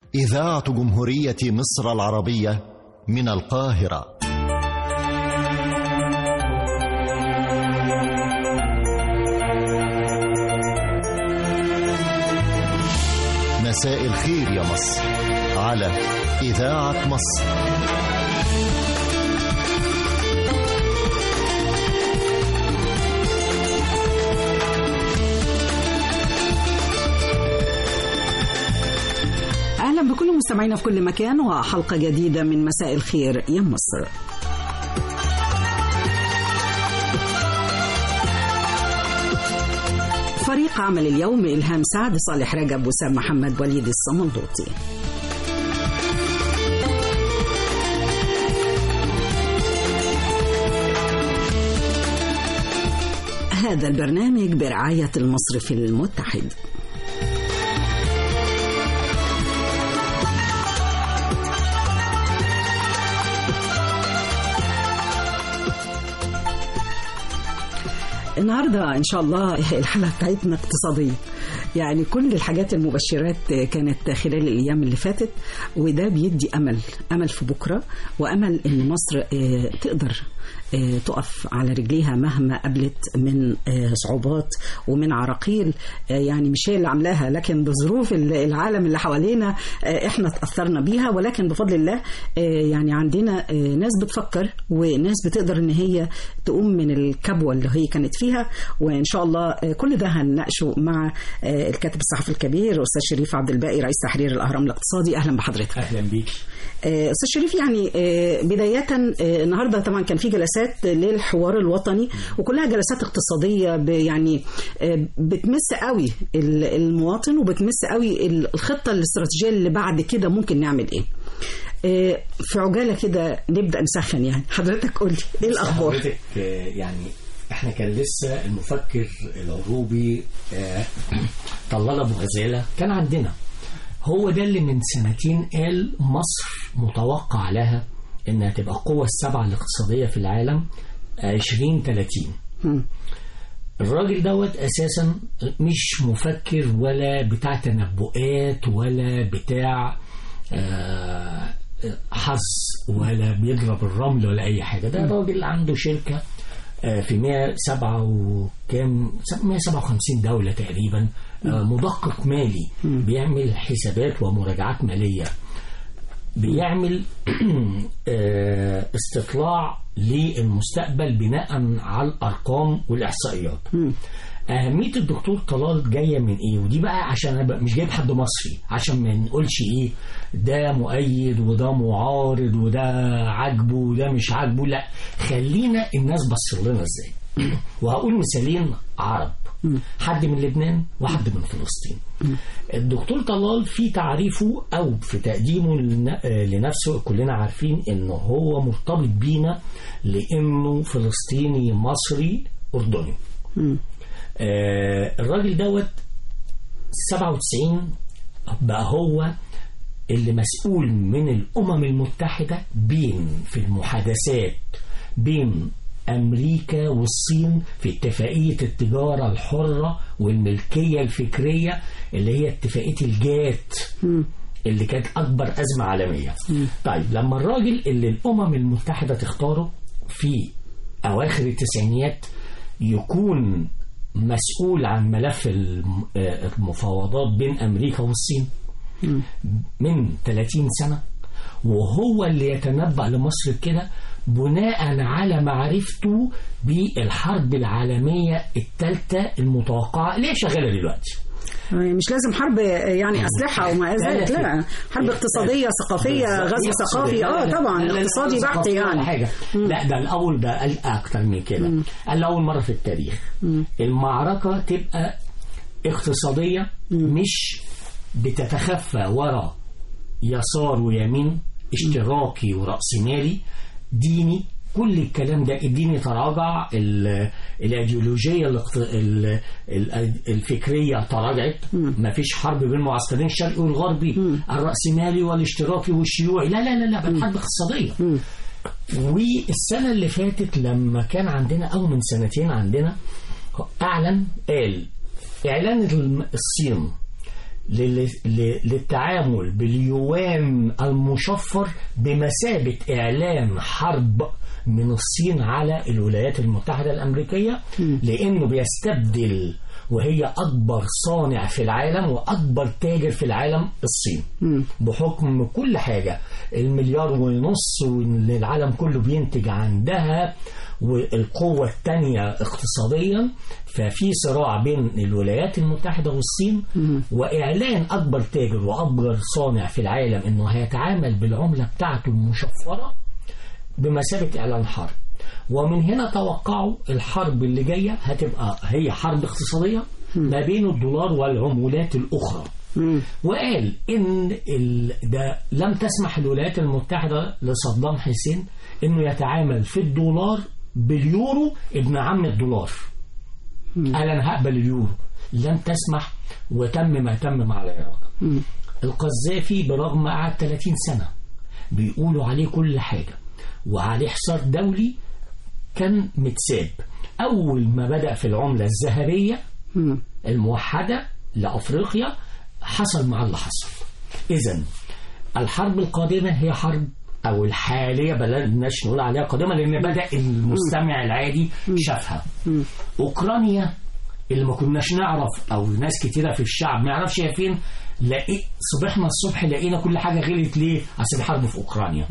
إذاعة جمهورية مصر العربية من القاهرة مساء الخير يا مصر على إذاعة مصر أهلا بكل مستمعينا في كل مكان وحلقة جديدة من مساء الخير يا مصر فريق عمل اليوم إلهام سعد صالح رجب وسام محمد وليد الصمندوطي هذا البرنامج برعاية المصرف المتحد النهارده ان شاء الله الحلقه بتاعتنا اقتصاديه يعني كل الحاجات المبشرات كانت خلال الايام اللي فاتت وده بيدي امل امل في بكره وامل ان مصر تقدر تقف على رجليها مهما قابلت من صعوبات ومن عراقيل يعني مش هي اللي عاملاها لكن بظروف العالم اللي حوالينا احنا تاثرنا بيها ولكن بفضل الله يعني عندنا ناس بتفكر وناس بتقدر ان هي تقوم من الكبوه اللي هي كانت فيها وان شاء الله كل ده هنناقشه مع الكاتب الصحفي الكبير استاذ شريف عبد الباقي رئيس تحرير الاهرام الاقتصادي اهلا بحضرتك اهلا بيك استاذ شريف يعني بدايه النهارده طبعا كان في جلسات للحوار الوطني وكلها جلسات اقتصاديه يعني بتمس قوي المواطن وبتمس قوي الخطه الاستراتيجيه اللي بعد كده ممكن نعمل ايه في عجاله كده نبدا نسخن يعني حضرتك قول لي ايه الاخبار حضرتك يعني احنا كان لسه المفكر العروبي طلال ابو غزاله كان عندنا هو ده اللي من سنتين قال مصر متوقع لها انها تبقى القوة السبعة الاقتصادية في العالم 2030 الراجل دوت اساسا مش مفكر ولا بتاع تنبؤات ولا بتاع حظ ولا بيضرب الرمل ولا اي حاجه ده راجل عنده شركه في 107 وكام 157 دوله تقريبا مدقق مالي بيعمل حسابات ومراجعات ماليه بيعمل استطلاع للمستقبل بناء على الارقام والاحصائيات اهميه الدكتور طلال جايه من ايه ودي بقى عشان انا مش جايب حد مصري عشان ما نقولش ايه ده مؤيد وده معارض وده عاجبه وده مش عاجبه لا خلينا الناس بص لنا ازاي وهقول مثالين عرب حد من لبنان وحد من فلسطين الدكتور طلال في تعريفه او في تقديمه لنفسه كلنا عارفين انه هو مرتبط بينا لانه فلسطيني مصري اردني آه الراجل دوت 97 بقى هو اللي مسؤول من الامم المتحده بين في المحادثات بين أمريكا والصين في اتفاقية التجارة الحرة والملكية الفكرية اللي هي اتفاقية الجات اللي كانت أكبر أزمة عالمية طيب لما الراجل اللي الأمم المتحدة تختاره في أواخر التسعينيات يكون مسؤول عن ملف المفاوضات بين أمريكا والصين من 30 سنة وهو اللي يتنبأ لمصر كده بناء على معرفته بالحرب العالمية الثالثة المتوقعة اللي هي شغالة دلوقتي مش لازم حرب يعني أسلحة وما ذلك لا حرب اقتصادية ثقافية غزو ثقافي اه طبعا اقتصادي بحت يعني حاجة لا ده الأول ده قال أكتر من كده قال أول مرة في التاريخ المعركة تبقى اقتصادية مش بتتخفى ورا يسار ويمين اشتراكي ورأسمالي ديني كل الكلام ده الدين يتراجع الايديولوجيه الفكريه تراجعت ما فيش حرب بين المعسكرين الشرقي والغربي الراسمالي والاشتراكي والشيوعي لا لا لا لا بل حرب اقتصاديه والسنه اللي فاتت لما كان عندنا او من سنتين عندنا اعلن قال اعلان الصين لل- ل- للتعامل باليوان المشفر بمثابة إعلان حرب من الصين على الولايات المتحدة الأمريكية لأنه بيستبدل وهي أكبر صانع في العالم وأكبر تاجر في العالم الصين بحكم كل حاجة المليار ونص واللي العالم كله بينتج عندها والقوة الثانية اقتصاديا ففي صراع بين الولايات المتحدة والصين وإعلان أكبر تاجر وأكبر صانع في العالم إنه هيتعامل بالعملة بتاعته المشفرة بمثابة إعلان حرب ومن هنا توقعوا الحرب اللي جاية هتبقى هي حرب اقتصادية ما بين الدولار والعمولات الأخرى وقال إن ال... ده لم تسمح الولايات المتحدة لصدام حسين إنه يتعامل في الدولار باليورو ابن عم الدولار قال أنا هقبل اليورو لم تسمح وتم ما تم مع العراق القذافي برغم قعد 30 سنة بيقولوا عليه كل حاجة وعليه حصار دولي كان متساب أول ما بدأ في العملة الذهبية الموحدة لأفريقيا حصل مع اللي حصل إذا الحرب القادمة هي حرب أو الحالية بلاش نقول عليها قادمة لأن بدأ المستمع العادي شافها أوكرانيا اللي ما كناش نعرف أو ناس كتيرة في الشعب ما يعرفش هي فين لقيت صبحنا الصبح لقينا كل حاجة غلت ليه؟ عشان الحرب في أوكرانيا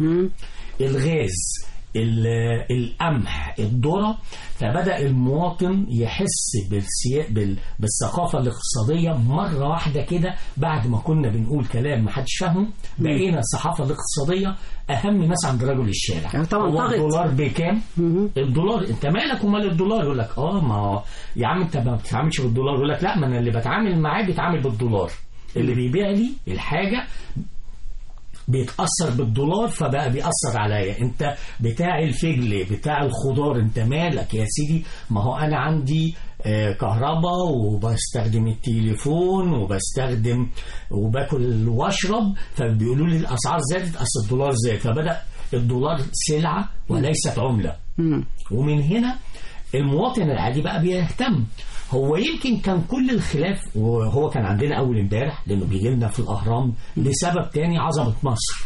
الغاز ال- القمح الذرة فبدأ المواطن يحس بالسيا... بال... بالثقافة الاقتصادية مرة واحدة كده بعد ما كنا بنقول كلام ما حدش فاهمه بقينا الصحافة الاقتصادية أهم ناس عند رجل الشارع آه طبعاً هو طغت. الدولار بكام؟ الدولار انت مالك ومال الدولار يقول لك اه ما هو- يا عم انت ما بتتعاملش بالدولار يقول لك لا ما انا اللي بتعامل معاه بيتعامل بالدولار اللي بيبيع لي الحاجة بيتأثر بالدولار فبقى بيأثر عليا انت بتاع الفجل بتاع الخضار انت مالك يا سيدي ما هو انا عندي آه، كهرباء وبستخدم التليفون وبستخدم وباكل واشرب فبيقولوا لي الاسعار زادت اصل الدولار زاد فبدأ الدولار سلعة وليست عملة ومن هنا المواطن العادي بقى بيهتم هو يمكن كان كل الخلاف وهو كان عندنا اول امبارح لانه بيجي لنا في الاهرام لسبب تاني عظمه مصر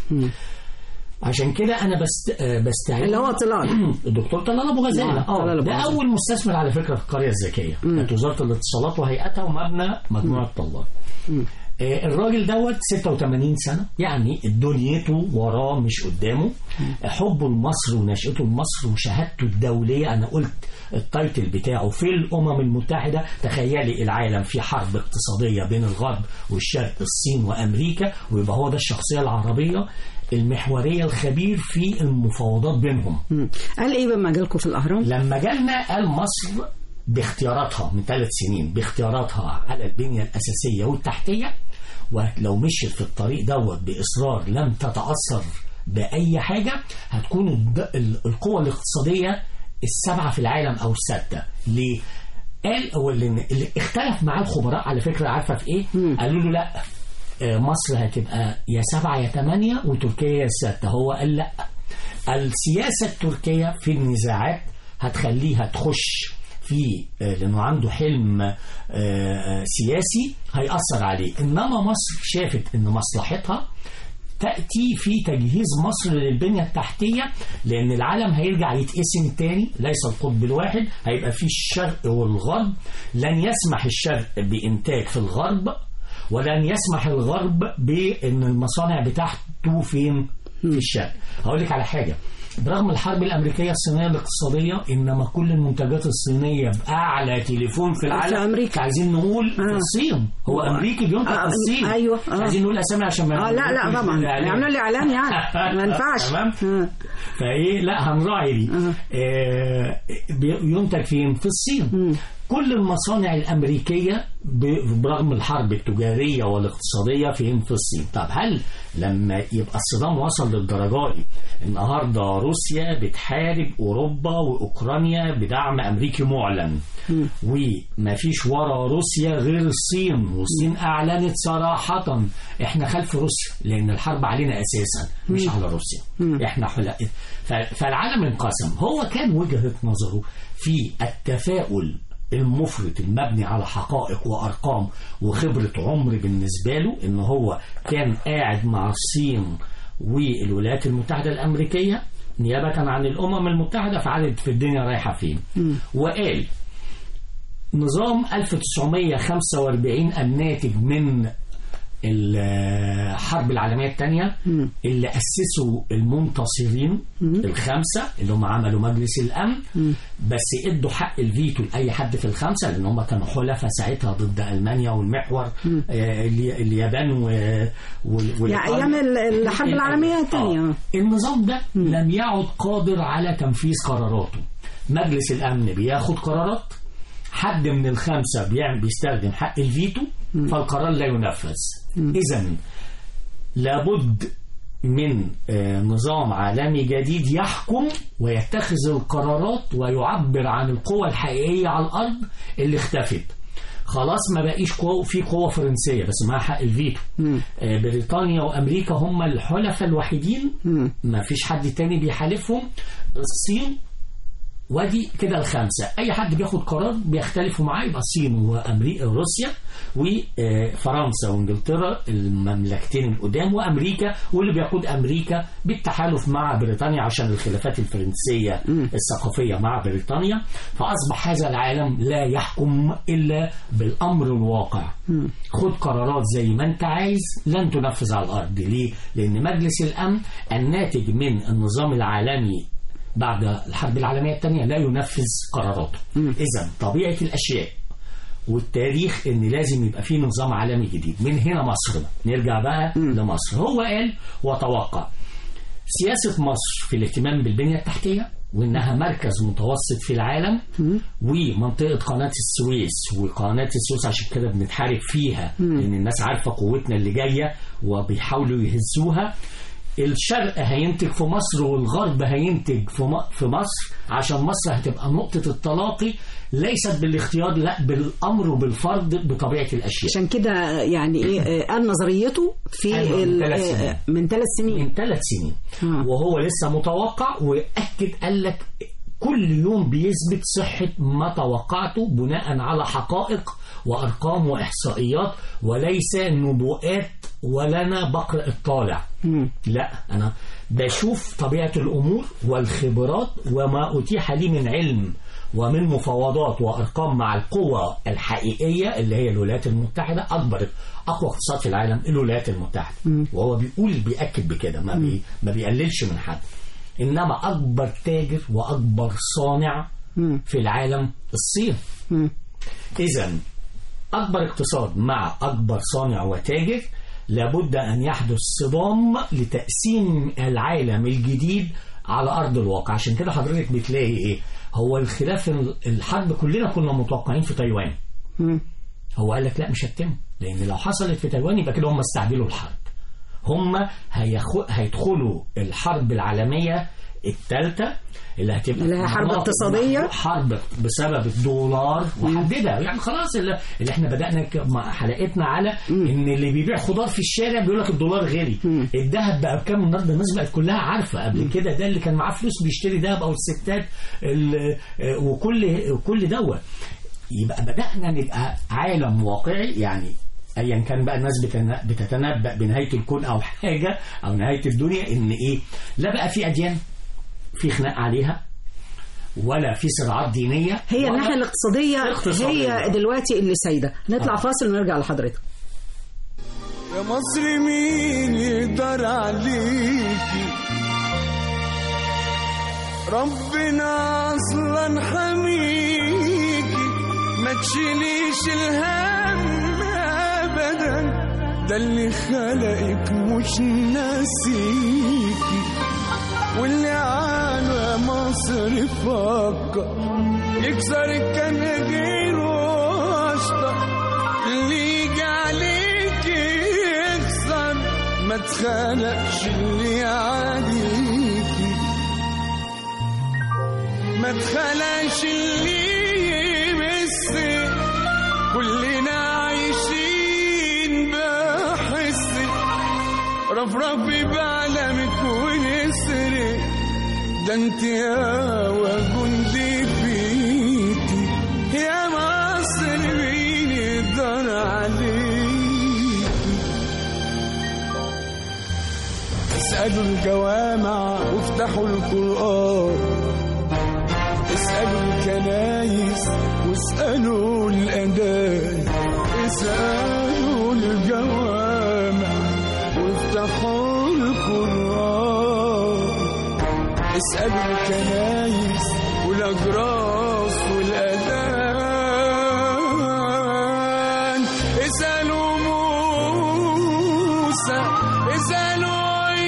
عشان كده انا بست آه، بستعين اللي هو طلال الدكتور طلال ابو غزاله نعم، طلال اه أبو ده غزالة. اول مستثمر على فكره في القريه الذكيه كانت وزاره الاتصالات وهيئتها ومبنى مجموعه طلال آه، الراجل دوت 86 سنة يعني دنيته وراه مش قدامه حبه لمصر ونشأته لمصر وشهادته الدولية أنا قلت التايتل بتاعه في الأمم المتحدة تخيلي العالم في حرب اقتصادية بين الغرب والشرق الصين وأمريكا ويبقى هو ده الشخصية العربية المحورية الخبير في المفاوضات بينهم مم. قال ايه لما جالكم في الاهرام لما جالنا قال مصر باختياراتها من ثلاث سنين باختياراتها على البنية الأساسية والتحتية ولو مشيت في الطريق دوت بإصرار لم تتأثر بأي حاجة هتكون الد- ال- القوة الاقتصادية السبعة في العالم أو الستة ليه؟ قال هو اللي اللي اختلف معاه الخبراء على فكرة عارفة في إيه؟ قالوا له لا آه، مصر هتبقى يا سبعة يا ثمانية وتركيا يا ستة هو قال لا السياسة التركية في النزاعات هتخليها تخش في آه، لانه عنده حلم آه، آه، سياسي هيأثر عليه انما مصر شافت ان مصلحتها تأتي في تجهيز مصر للبنية التحتية لأن العالم هيرجع يتقسم تاني ليس القطب الواحد هيبقى في الشرق والغرب لن يسمح الشرق بإنتاج في الغرب ولن يسمح الغرب بأن المصانع بتاعته فين في الشرق هقول لك على حاجة برغم الحرب الأمريكية الصينية الاقتصادية إنما كل المنتجات الصينية بأعلى تليفون في العالم أمريكا. عايزين نقول في آه. الصين هو أمريكي بينتج آه، في الصين أيوة، مش آه. عايزين نقول أسامي عشان ما اه لا لا طبعا يعملوا لي اعلان يعني ما ينفعش تمام آه. فايه لا هنراعي دي آه بي- ينتج فين في الصين كل المصانع الأمريكية ب- برغم الحرب التجارية والاقتصادية فين في الصين طب هل لما يبقى الصدام وصل للدرجة دي النهاردة روسيا بتحارب أوروبا وأوكرانيا بدعم أمريكي معلن وما فيش ورا روسيا غير الصين والصين أعلنت صراحة احنا خلف روسيا لأن الحرب علينا أساسا مش على روسيا احنا حلا ف- فالعالم انقسم هو كان وجهة نظره في التفاؤل المفرط المبني على حقائق وارقام وخبره عمر بالنسبه له ان هو كان قاعد مع الصين والولايات المتحده الامريكيه نيابه عن الامم المتحده فعرفت في الدنيا رايحه فين وقال نظام 1945 الناتج من الحرب العالمية الثانية اللي أسسوا المنتصرين الخمسة اللي هم عملوا مجلس الأمن بس ادوا حق الفيتو لأي حد في الخمسة لأن هم كانوا حلفاء ساعتها ضد ألمانيا والمحور آه، الي- اليابان و- وال- يعني والإيطاليا. أيام ال- الحرب العالمية الثانية آه. النظام ده لم يعد قادر على تنفيذ قراراته مجلس الأمن بياخد قرارات حد من الخمسة بيعمل بيستخدم حق الفيتو فالقرار لا ينفذ إذا لابد من آه، نظام عالمي جديد يحكم ويتخذ القرارات ويعبر عن القوى الحقيقية على الأرض اللي اختفت خلاص ما بقيش قوة في قوة فرنسية بس معاها حق الفيتو آه، بريطانيا وأمريكا هم الحلفاء الوحيدين ما فيش حد تاني بيحالفهم الصين وادي كده الخمسة أي حد بياخد قرار بيختلفوا معاه يبقى الصين وأمريكا وروسيا وفرنسا وإنجلترا المملكتين القدام وأمريكا واللي بيقود أمريكا بالتحالف مع بريطانيا عشان الخلافات الفرنسية الثقافية مع بريطانيا فأصبح هذا العالم لا يحكم إلا بالأمر الواقع خد قرارات زي ما أنت عايز لن تنفذ على الأرض ليه؟ لأن مجلس الأمن الناتج من النظام العالمي بعد الحرب العالمية الثانية لا ينفذ قراراته إذا طبيعة الأشياء والتاريخ ان لازم يبقى فيه نظام عالمي جديد من هنا مصر بقى. نرجع بقى لمصر هو قال وتوقع سياسة مصر في الاهتمام بالبنية التحتية وإنها مركز متوسط في العالم ومنطقة قناة السويس وقناة السويس عشان كده بنتحارب فيها لأن الناس عارفة قوتنا اللي جاية وبيحاولوا يهزوها الشرق هينتج في مصر والغرب هينتج في م- في مصر عشان مصر هتبقى نقطة التلاقي ليست بالاختيار لا بالأمر وبالفرض بطبيعة الأشياء عشان كده يعني ايه آه، قال نظريته في أيوة، من ال- ثلاث آه، سنين. من ثلاث سنين من ثلاث سنين آه. وهو لسه متوقع واكد قال لك كل يوم بيثبت صحة ما توقعته بناء على حقائق وأرقام وإحصائيات وليس نبوءات ولا أنا بقرأ الطالع لا أنا بشوف طبيعة الأمور والخبرات وما أتيح لي من علم ومن مفاوضات وأرقام مع القوى الحقيقية اللي هي الولايات المتحدة أكبر أقوى اقتصاد في العالم الولايات المتحدة وهو بيقول بيأكد بكده ما, بي ما بيقللش من حد إنما أكبر تاجر وأكبر صانع في العالم الصين إذا أكبر اقتصاد مع أكبر صانع وتاجر لابد أن يحدث صدام لتقسيم العالم الجديد على أرض الواقع عشان كده حضرتك بتلاقي إيه هو الخلاف الحرب كلنا كنا متوقعين في تايوان هو قال لك لا مش هتتم لأن لو حصلت في تايوان يبقى كده هم استعجلوا الحرب هم هيخ... هيدخلوا الحرب العالمية الثالثة اللي هتبقى اللي هي حرب مناطق اقتصادية. محدودة. حرب بسبب الدولار محدده يعني خلاص اللي, اللي احنا بدانا ك- مع حلقتنا على ان اللي بيبيع خضار في الشارع بيقول لك الدولار غالي الذهب بقى بكام النهارده الناس بقت كلها عارفه قبل كده ده اللي كان معاه فلوس بيشتري ذهب او الستات ال- آه، وكل كل دوت يبقى بدانا نبقى عالم واقعي يعني ايا كان بقى الناس بتنا- بتتنبأ بنهايه الكون او حاجه او نهايه الدنيا ان ايه لا بقى في اديان في خناق عليها ولا في صراعات دينيه هي ولا- الناحيه الاقتصاديه اقتصادية. هي دلوقتي اللي سايده نطلع آه. فاصل ونرجع لحضرتك يا مصر مين يقدر عليكي ربنا اصلا حميكي ما تشيليش الهم ابدا ده اللي خلقك مش ناسيكي واللي على مصر فكر يكسر الكناجير واشطر اللي يجي عليك يخسر ما تخلقش اللي يعاديكي ما تخلقش اللي يمسك كلنا عايشين بحس رفرفي بعلمك ونسري ده انت يا جندي فيتي يا ما اسألوا الجوامع وافتحوا القرآن اسألوا الكنايس واسألوا الأذان اسألوا الجوامع وافتحوا القرآن اسألوا الكنايس والأجراس والأذان اسألوا موسى اسألوا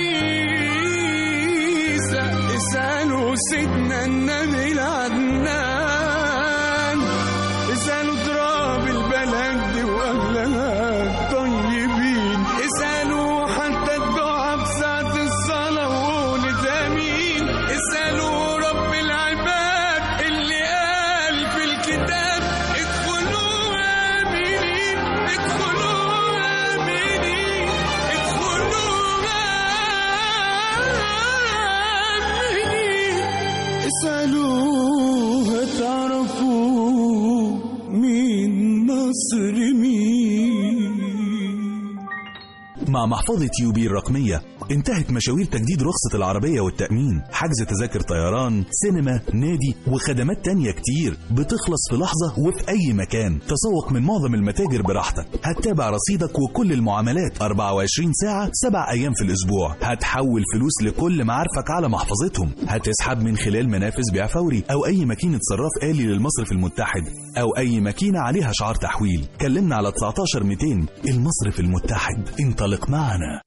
عيسى اسألوا سيدنا النبي العدنان اسألوا تراب البلد دي وأهلها الطيبين اسألوا حتى الدعاء بساعة الصلاة وقولت آمين اسألوا رب العباد اللي قال في الكتاب ادخلوا آمنين ادخلوا آمنين ادخلوا آمنين اسألوا هتعرفوا مين مصر مين مع محفظة يوبي الرقمية انتهت مشاوير تجديد رخصة العربية والتأمين حجز تذاكر طيران سينما نادي وخدمات تانية كتير بتخلص في لحظة وفي أي مكان تسوق من معظم المتاجر براحتك هتتابع رصيدك وكل المعاملات 24 ساعة 7 أيام في الأسبوع هتحول فلوس لكل معارفك على محفظتهم هتسحب من خلال منافذ بيع فوري أو أي ماكينة صراف آلي للمصرف المتحد أو أي ماكينة عليها شعار تحويل كلمنا على 19 200 المصرف المتحد انطلق معنا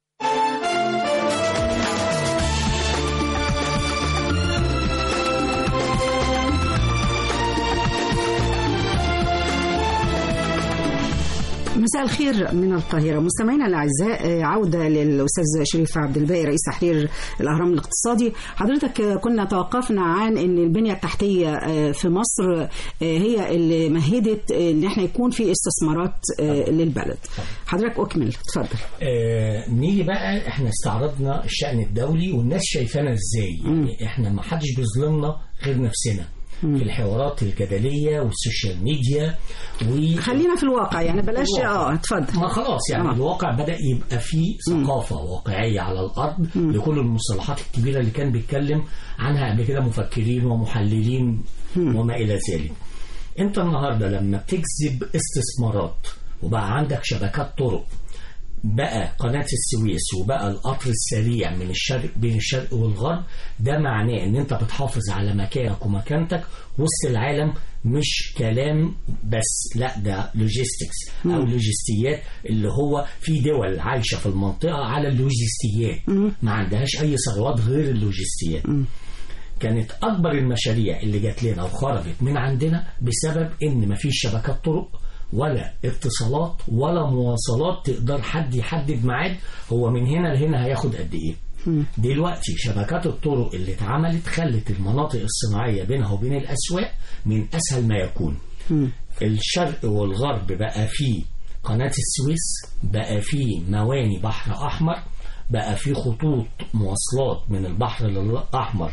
مساء الخير من القاهرة مستمعينا الأعزاء آه، عودة للأستاذ شريف عبد الباقي رئيس تحرير الأهرام الاقتصادي حضرتك آه، كنا توقفنا عن أن البنية التحتية آه، في مصر آه، هي اللي مهدت آه، أن احنا يكون في استثمارات آه، للبلد حضرتك أكمل اتفضل آه نيجي بقى احنا استعرضنا الشأن الدولي والناس شايفانا ازاي يعني احنا ما حدش بيظلمنا غير نفسنا في الحوارات الجدلية والسوشيال ميديا و خلينا في الواقع يعني بلاش الواقع. اه اتفضل ما خلاص يعني آه. آه. الواقع بدأ يبقى فيه ثقافة واقعية على الأرض لكل المصطلحات الكبيرة اللي كان بيتكلم عنها قبل كده مفكرين ومحللين وما إلى ذلك أنت النهاردة لما بتجذب استثمارات وبقى عندك شبكات طرق بقى قناة السويس وبقى القطر السريع من الشرق بين الشرق والغرب ده معناه ان انت بتحافظ على مكانك ومكانتك وسط العالم مش كلام بس لا ده لوجيستكس او لوجستيات اللي هو في دول عايشة في المنطقة على اللوجستيات ما عندهاش اي ثروات غير اللوجستيات كانت اكبر المشاريع اللي جات لنا وخرجت من عندنا بسبب ان مفيش شبكات طرق ولا اتصالات ولا مواصلات تقدر حد يحدد ميعاد هو من هنا لهنا هياخد قد ايه دلوقتي شبكات الطرق اللي اتعملت خلت المناطق الصناعية بينها وبين الأسواق من أسهل ما يكون الشرق والغرب بقى فيه قناة السويس بقى فيه مواني بحر أحمر بقى فيه خطوط مواصلات من البحر الأحمر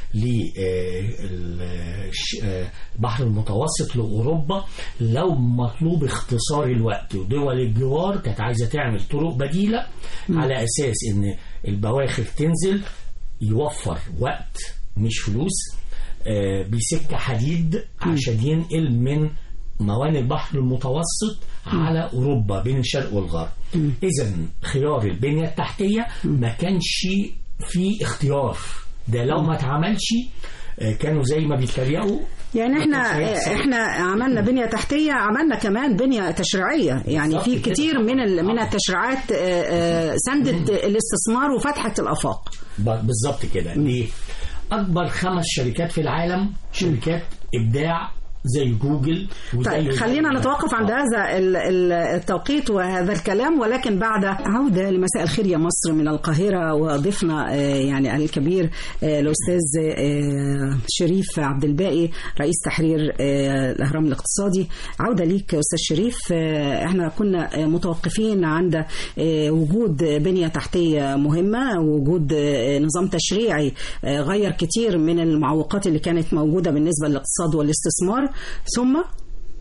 للبحر المتوسط لأوروبا لو مطلوب اختصار الوقت ودول الجوار كانت عايزة تعمل طرق بديلة على أساس إن البواخر تنزل يوفر وقت مش فلوس آه، بسكة حديد عشان ينقل من موانئ البحر المتوسط على أوروبا بين الشرق والغرب إذا خيار البنية التحتية ما كانش في اختيار ده لو ما اتعملش آه، كانوا زي ما بيتريقوا يعني احنا ما كانش هيحصل. احنا عملنا بنيه تحتيه عملنا كمان بنيه تشريعيه يعني في بالظبط كده. كتير من ال- من آه. التشريعات آه، آه، سندت الاستثمار وفتحت الافاق ب- بالظبط كده ليه؟ أكبر خمس شركات في العالم شركات إبداع زي جوجل وزي طيب خلينا نتوقف عند هذا ال- ال- التوقيت وهذا الكلام ولكن بعد عودة لمساء الخير يا مصر من القاهرة وضيفنا آه، يعني الكبير آه، الأستاذ آه، شريف عبد الباقي رئيس تحرير آه، الأهرام الاقتصادي عودة ليك أستاذ شريف آه، احنا كنا آه، متوقفين عند آه، وجود بنية تحتية مهمة وجود آه، نظام تشريعي آه، غير كتير من المعوقات اللي كانت موجودة بالنسبة للاقتصاد والاستثمار ثم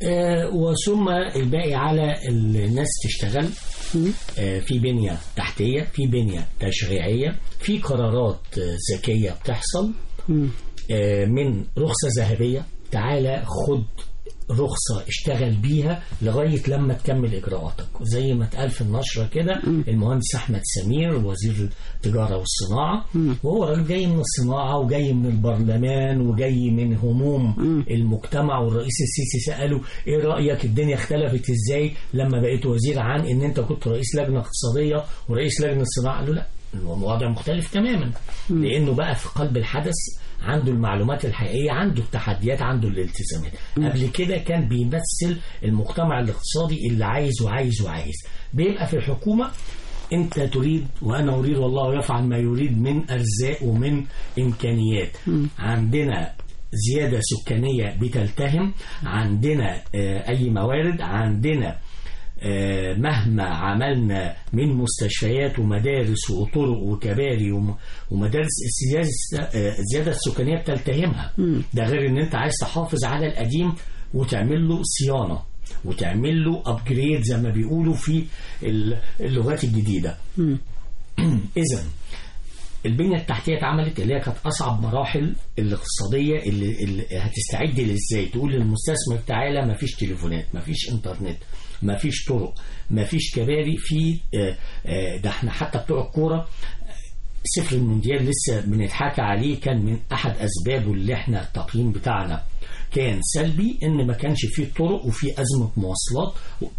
آه، وثم الباقي على الناس تشتغل آه، في بنية تحتية في بنية تشريعية في قرارات آه، ذكية بتحصل آه، من رخصة ذهبية تعالى خد رخصة اشتغل بيها لغاية لما تكمل إجراءاتك زي ما اتقال في النشرة كده المهندس أحمد سمير وزير التجارة والصناعة وهو راجل جاي من الصناعة وجاي من البرلمان وجاي من هموم المجتمع والرئيس السيسي سأله إيه رأيك الدنيا اختلفت إزاي لما بقيت وزير عن إن أنت كنت رئيس لجنة اقتصادية ورئيس لجنة الصناعة قال له لا الوضع مختلف تماما لأنه بقى في قلب الحدث عنده المعلومات الحقيقية عنده التحديات عنده الالتزامات قبل كده كان بيمثل المجتمع الاقتصادي اللي عايز وعايز وعايز بيبقى في الحكومة انت تريد وانا اريد والله يفعل ما يريد من ارزاق ومن امكانيات عندنا زيادة سكانية بتلتهم عندنا آه، اي موارد عندنا آه، مهما عملنا من مستشفيات ومدارس وطرق وكباري وم- ومدارس الزيادة آه، الزيادة السكانية بتلتهمها ده غير ان انت عايز تحافظ على القديم وتعمل له صيانة وتعمل له ابجريد زي ما بيقولوا في ال- اللغات الجديدة اذا البنية التحتية اتعملت اللي هي كانت أصعب مراحل الاقتصادية اللي, اللي هتستعد لإزاي تقول للمستثمر تعالى مفيش تليفونات مفيش إنترنت مفيش طرق مفيش كباري في آه، آه، ده احنا حتى بتوع الكورة سفر المونديال لسه بنتحكى عليه كان من أحد أسبابه اللي احنا التقييم بتاعنا كان سلبي ان ما كانش فيه طرق وفي ازمه مواصلات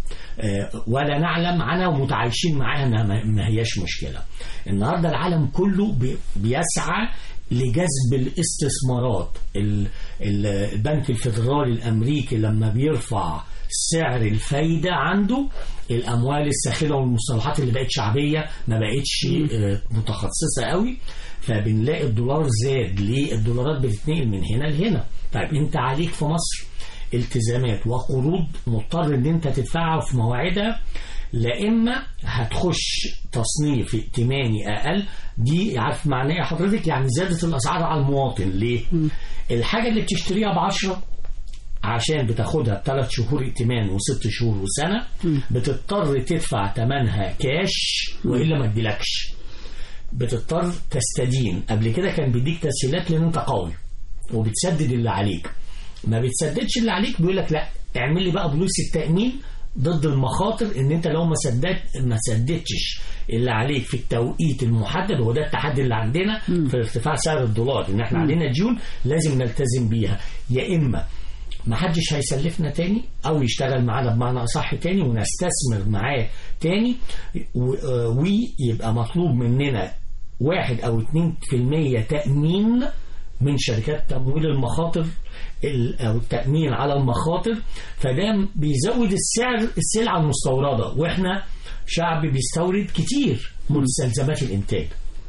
آه، ولا نعلم عنها ومتعايشين معاها انها ما- ما هياش مشكله. النهارده العالم كله بي- بيسعى لجذب الاستثمارات ال- ال- البنك الفيدرالي الامريكي لما بيرفع سعر الفايدة عنده الأموال الساخنة والمصطلحات اللي بقت شعبية ما بقتش آه، متخصصة قوي فبنلاقي الدولار زاد ليه الدولارات بتتنقل من هنا لهنا طيب انت عليك في مصر التزامات وقروض مضطر ان انت تدفعها في مواعيدها لا اما هتخش تصنيف ائتماني اقل دي عارف معناه ايه حضرتك يعني زياده الاسعار على المواطن ليه الحاجه اللي بتشتريها ب 10 عشان بتاخدها بثلاث شهور ائتمان وست شهور وسنه بتضطر تدفع ثمنها كاش والا ما تجيلكش بتضطر تستدين قبل كده كان بيديك تسهيلات لان انت قوي وبتسدد اللي عليك ما بتسددش اللي عليك بيقول لك لا اعمل لي بقى بوليس التامين ضد المخاطر ان انت لو ما سددت ما سددتش اللي عليك في التوقيت المحدد وهو ده التحدي اللي عندنا في ارتفاع سعر الدولار ان احنا علينا ديون لازم نلتزم بيها يا اما ما حدش هيسلفنا تاني او يشتغل معانا بمعنى اصح تاني ونستثمر معاه تاني و- آه، ويبقى مطلوب مننا واحد او اتنين في المية تأمين من شركات تمويل المخاطر ال- او التأمين على المخاطر فده بيزود السعر السلعة المستوردة واحنا شعب بيستورد كتير مستلزمات الانتاج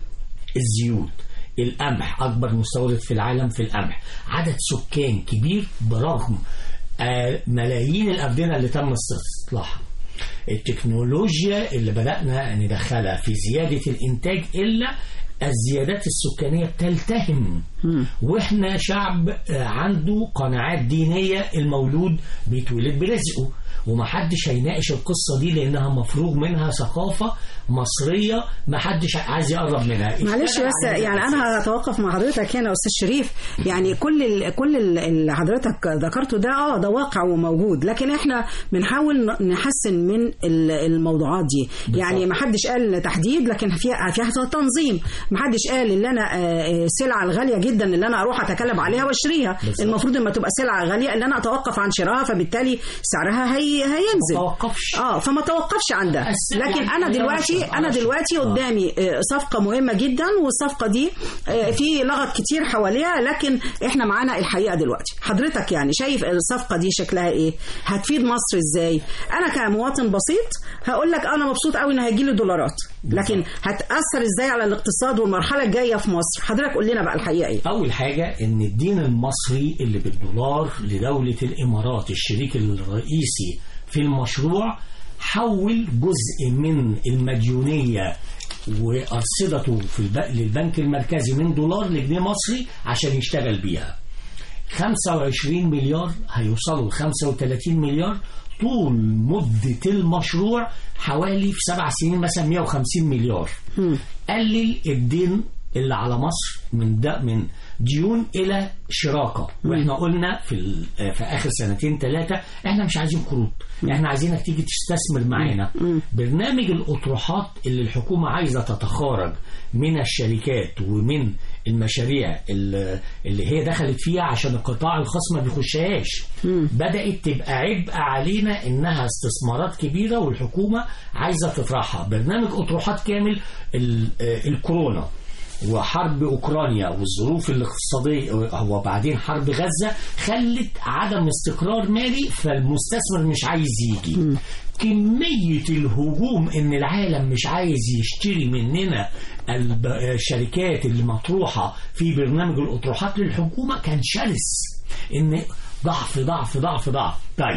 الزيوت القمح أكبر مستورد في العالم في القمح عدد سكان كبير برغم آه، ملايين الأبدنة اللي تم استصلاحها التكنولوجيا اللي بدأنا ندخلها في زيادة الإنتاج إلا الزيادات السكانية بتلتهم وإحنا شعب آه، عنده قناعات دينية المولود بيتولد برزقه ومحدش هيناقش القصة دي لأنها مفروغ منها ثقافة مصرية محدش عايز يقرب منها معلش اشتغل بس على يعني الأساس. انا هتوقف مع حضرتك هنا يا استاذ شريف يعني كل ال كل ال- اللي حضرتك ذكرته ده اه ده واقع وموجود لكن احنا بنحاول ن- نحسن من ال- الموضوعات دي يعني ما حدش قال تحديد لكن فيها فيها تنظيم ما حدش قال اللي انا آه، آه، السلعه الغاليه جدا اللي انا اروح اتكلم عليها واشتريها بالظبط. المفروض لما تبقى سلعه غاليه اللي انا اتوقف عن شرائها فبالتالي سعرها هي هينزل توقفش اه فما توقفش عن ده أس- لكن يعني انا أنا دلوقتي أشرف- انا أشرف. دلوقتي آه. قدامي آه، صفقه مهمه جدا والصفقه دي آه، في لغط كتير حواليها لكن احنا معانا الحقيقه دلوقتي حضرتك يعني شايف الصفقه دي شكلها ايه هتفيد مصر ازاي انا كمواطن بسيط هقول لك انا مبسوط قوي ان هيجي لي دولارات لكن هتاثر ازاي على الاقتصاد والمرحله الجايه في مصر حضرتك قول لنا بقى الحقيقه ايه أول حاجة إن الدين المصري اللي بالدولار لدولة الإمارات الشريك الرئيسي في المشروع حول جزء من المديونية وأرصدته في الب... للبنك المركزي من دولار لجنيه مصري عشان يشتغل بيها 25 مليار هيوصلوا ل 35 مليار طول مدة المشروع حوالي في سبع سنين مثلا 150 مليار قلل الدين اللي على مصر من ده من ديون الى شراكه واحنا قلنا في ال- في اخر سنتين ثلاثه احنا مش عايزين قروض احنا عايزينك تيجي تستثمر معانا برنامج الاطروحات اللي الحكومه عايزه تتخارج من الشركات ومن المشاريع اللي اللي هي دخلت فيها عشان القطاع الخاص ما بيخشهاش بدات تبقى عبء علينا انها استثمارات كبيره والحكومه عايزه تطرحها برنامج اطروحات كامل ال- آه، الكورونا وحرب اوكرانيا والظروف الاقتصاديه وبعدين حرب غزه خلت عدم استقرار مالي فالمستثمر مش عايز يجي كمية الهجوم ان العالم مش عايز يشتري مننا الب- الشركات اللي مطروحة في برنامج الاطروحات للحكومة كان شرس ان ضعف ضعف ضعف ضعف طيب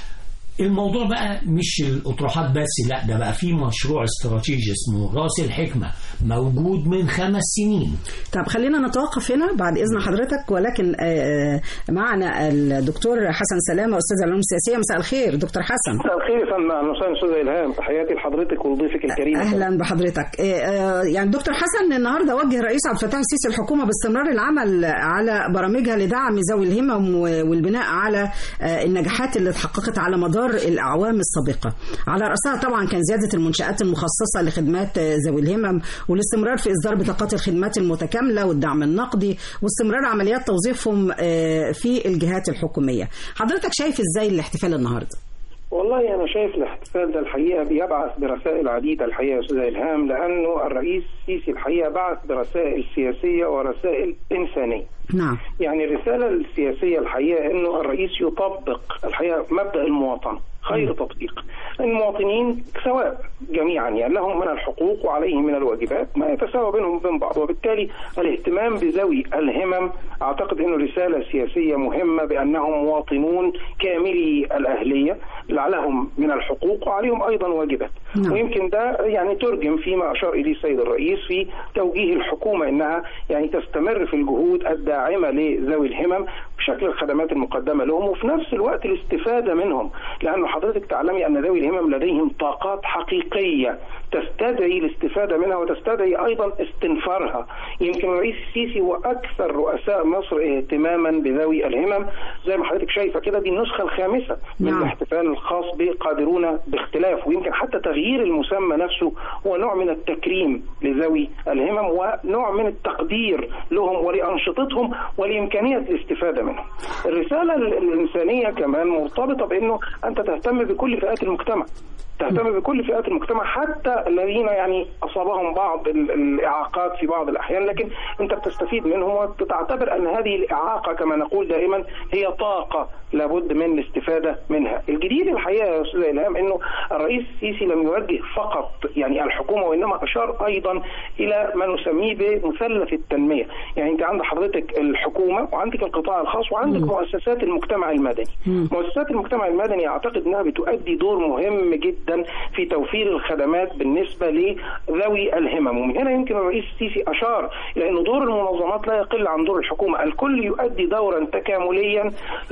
الموضوع بقى مش الاطروحات بس لا ده بقى في مشروع استراتيجي اسمه راس الحكمة موجود من خمس سنين طب خلينا نتوقف هنا بعد اذن حضرتك ولكن آه، معنا الدكتور حسن سلامه استاذ العلوم السياسيه مساء الخير دكتور حسن مساء الخير يا فندم اهلا وسهلا استاذ الهام تحياتي لحضرتك ولضيفك الكريم اهلا بحضرتك آه، آه، يعني دكتور حسن النهارده وجه الرئيس عبد الفتاح السيسي الحكومه باستمرار العمل على برامجها لدعم ذوي الهمم و- والبناء على آه، النجاحات اللي اتحققت على مدار الاعوام السابقه على راسها طبعا كان زياده المنشات المخصصه لخدمات آه، ذوي الهمم والاستمرار في اصدار بطاقات الخدمات المتكامله والدعم النقدي واستمرار عمليات توظيفهم آه، في الجهات الحكوميه حضرتك شايف ازاي الاحتفال النهارده والله انا شايف الاحتفال ده الحقيقه بيبعث برسائل عديده الحقيقه يا استاذ الهام لانه الرئيس السيسي الحقيقه بعث برسائل سياسيه ورسائل انسانيه نعم يعني الرساله السياسيه الحقيقه انه الرئيس يطبق الحقيقه مبدا المواطنه خير تطبيق المواطنين سواء جميعا يعني لهم من الحقوق وعليهم من الواجبات ما يتساوى بينهم وبين بعض وبالتالي الاهتمام بذوي الهمم اعتقد انه رساله سياسيه مهمه بانهم مواطنون كاملي الاهليه لهم من الحقوق وعليهم ايضا واجبات نعم. ويمكن ده يعني ترجم فيما اشار اليه السيد الرئيس في توجيه الحكومه انها يعني تستمر في الجهود الداعمه لذوي الهمم بشكل الخدمات المقدمه لهم وفي نفس الوقت الاستفاده منهم لانه حضرتك تعلمي ان ذوي الهمم لديهم طاقات حقيقيه تستدعي الاستفاده منها وتستدعي ايضا استنفارها يمكن الرئيس السيسي هو اكثر رؤساء مصر اهتماما بذوي الهمم زي ما حضرتك شايفه كده دي النسخه الخامسه من نعم. الاحتفال الخاص بقادرون باختلاف ويمكن حتى تغيير المسمى نفسه هو نوع من التكريم لذوي الهمم ونوع من التقدير لهم ولانشطتهم ولامكانيه الاستفاده منهم. الرساله ال- الانسانيه كمان مرتبطه بانه انت تهتم بكل فئات المجتمع. تهتم بكل فئات المجتمع حتى الذين يعني اصابهم بعض ال- الاعاقات في بعض الاحيان لكن انت بتستفيد منهم وتعتبر ان هذه الاعاقه كما نقول دائما هي طاقه لابد من الاستفاده منها. الجديد الحقيقه يا استاذ الهام انه الرئيس السيسي لم يوجه فقط يعني الحكومه وانما اشار ايضا الى ما نسميه بمثلث التنميه، يعني انت عند حضرتك الحكومه وعندك القطاع الخاص وعندك مؤسسات المجتمع المدني. مؤسسات المجتمع المدني اعتقد انها بتؤدي دور مهم جدا في توفير الخدمات بالنسبه لذوي الهمم، ومن هنا يمكن الرئيس السيسي اشار الى ان دور المنظمات لا يقل عن دور الحكومه، الكل يؤدي دورا تكامليا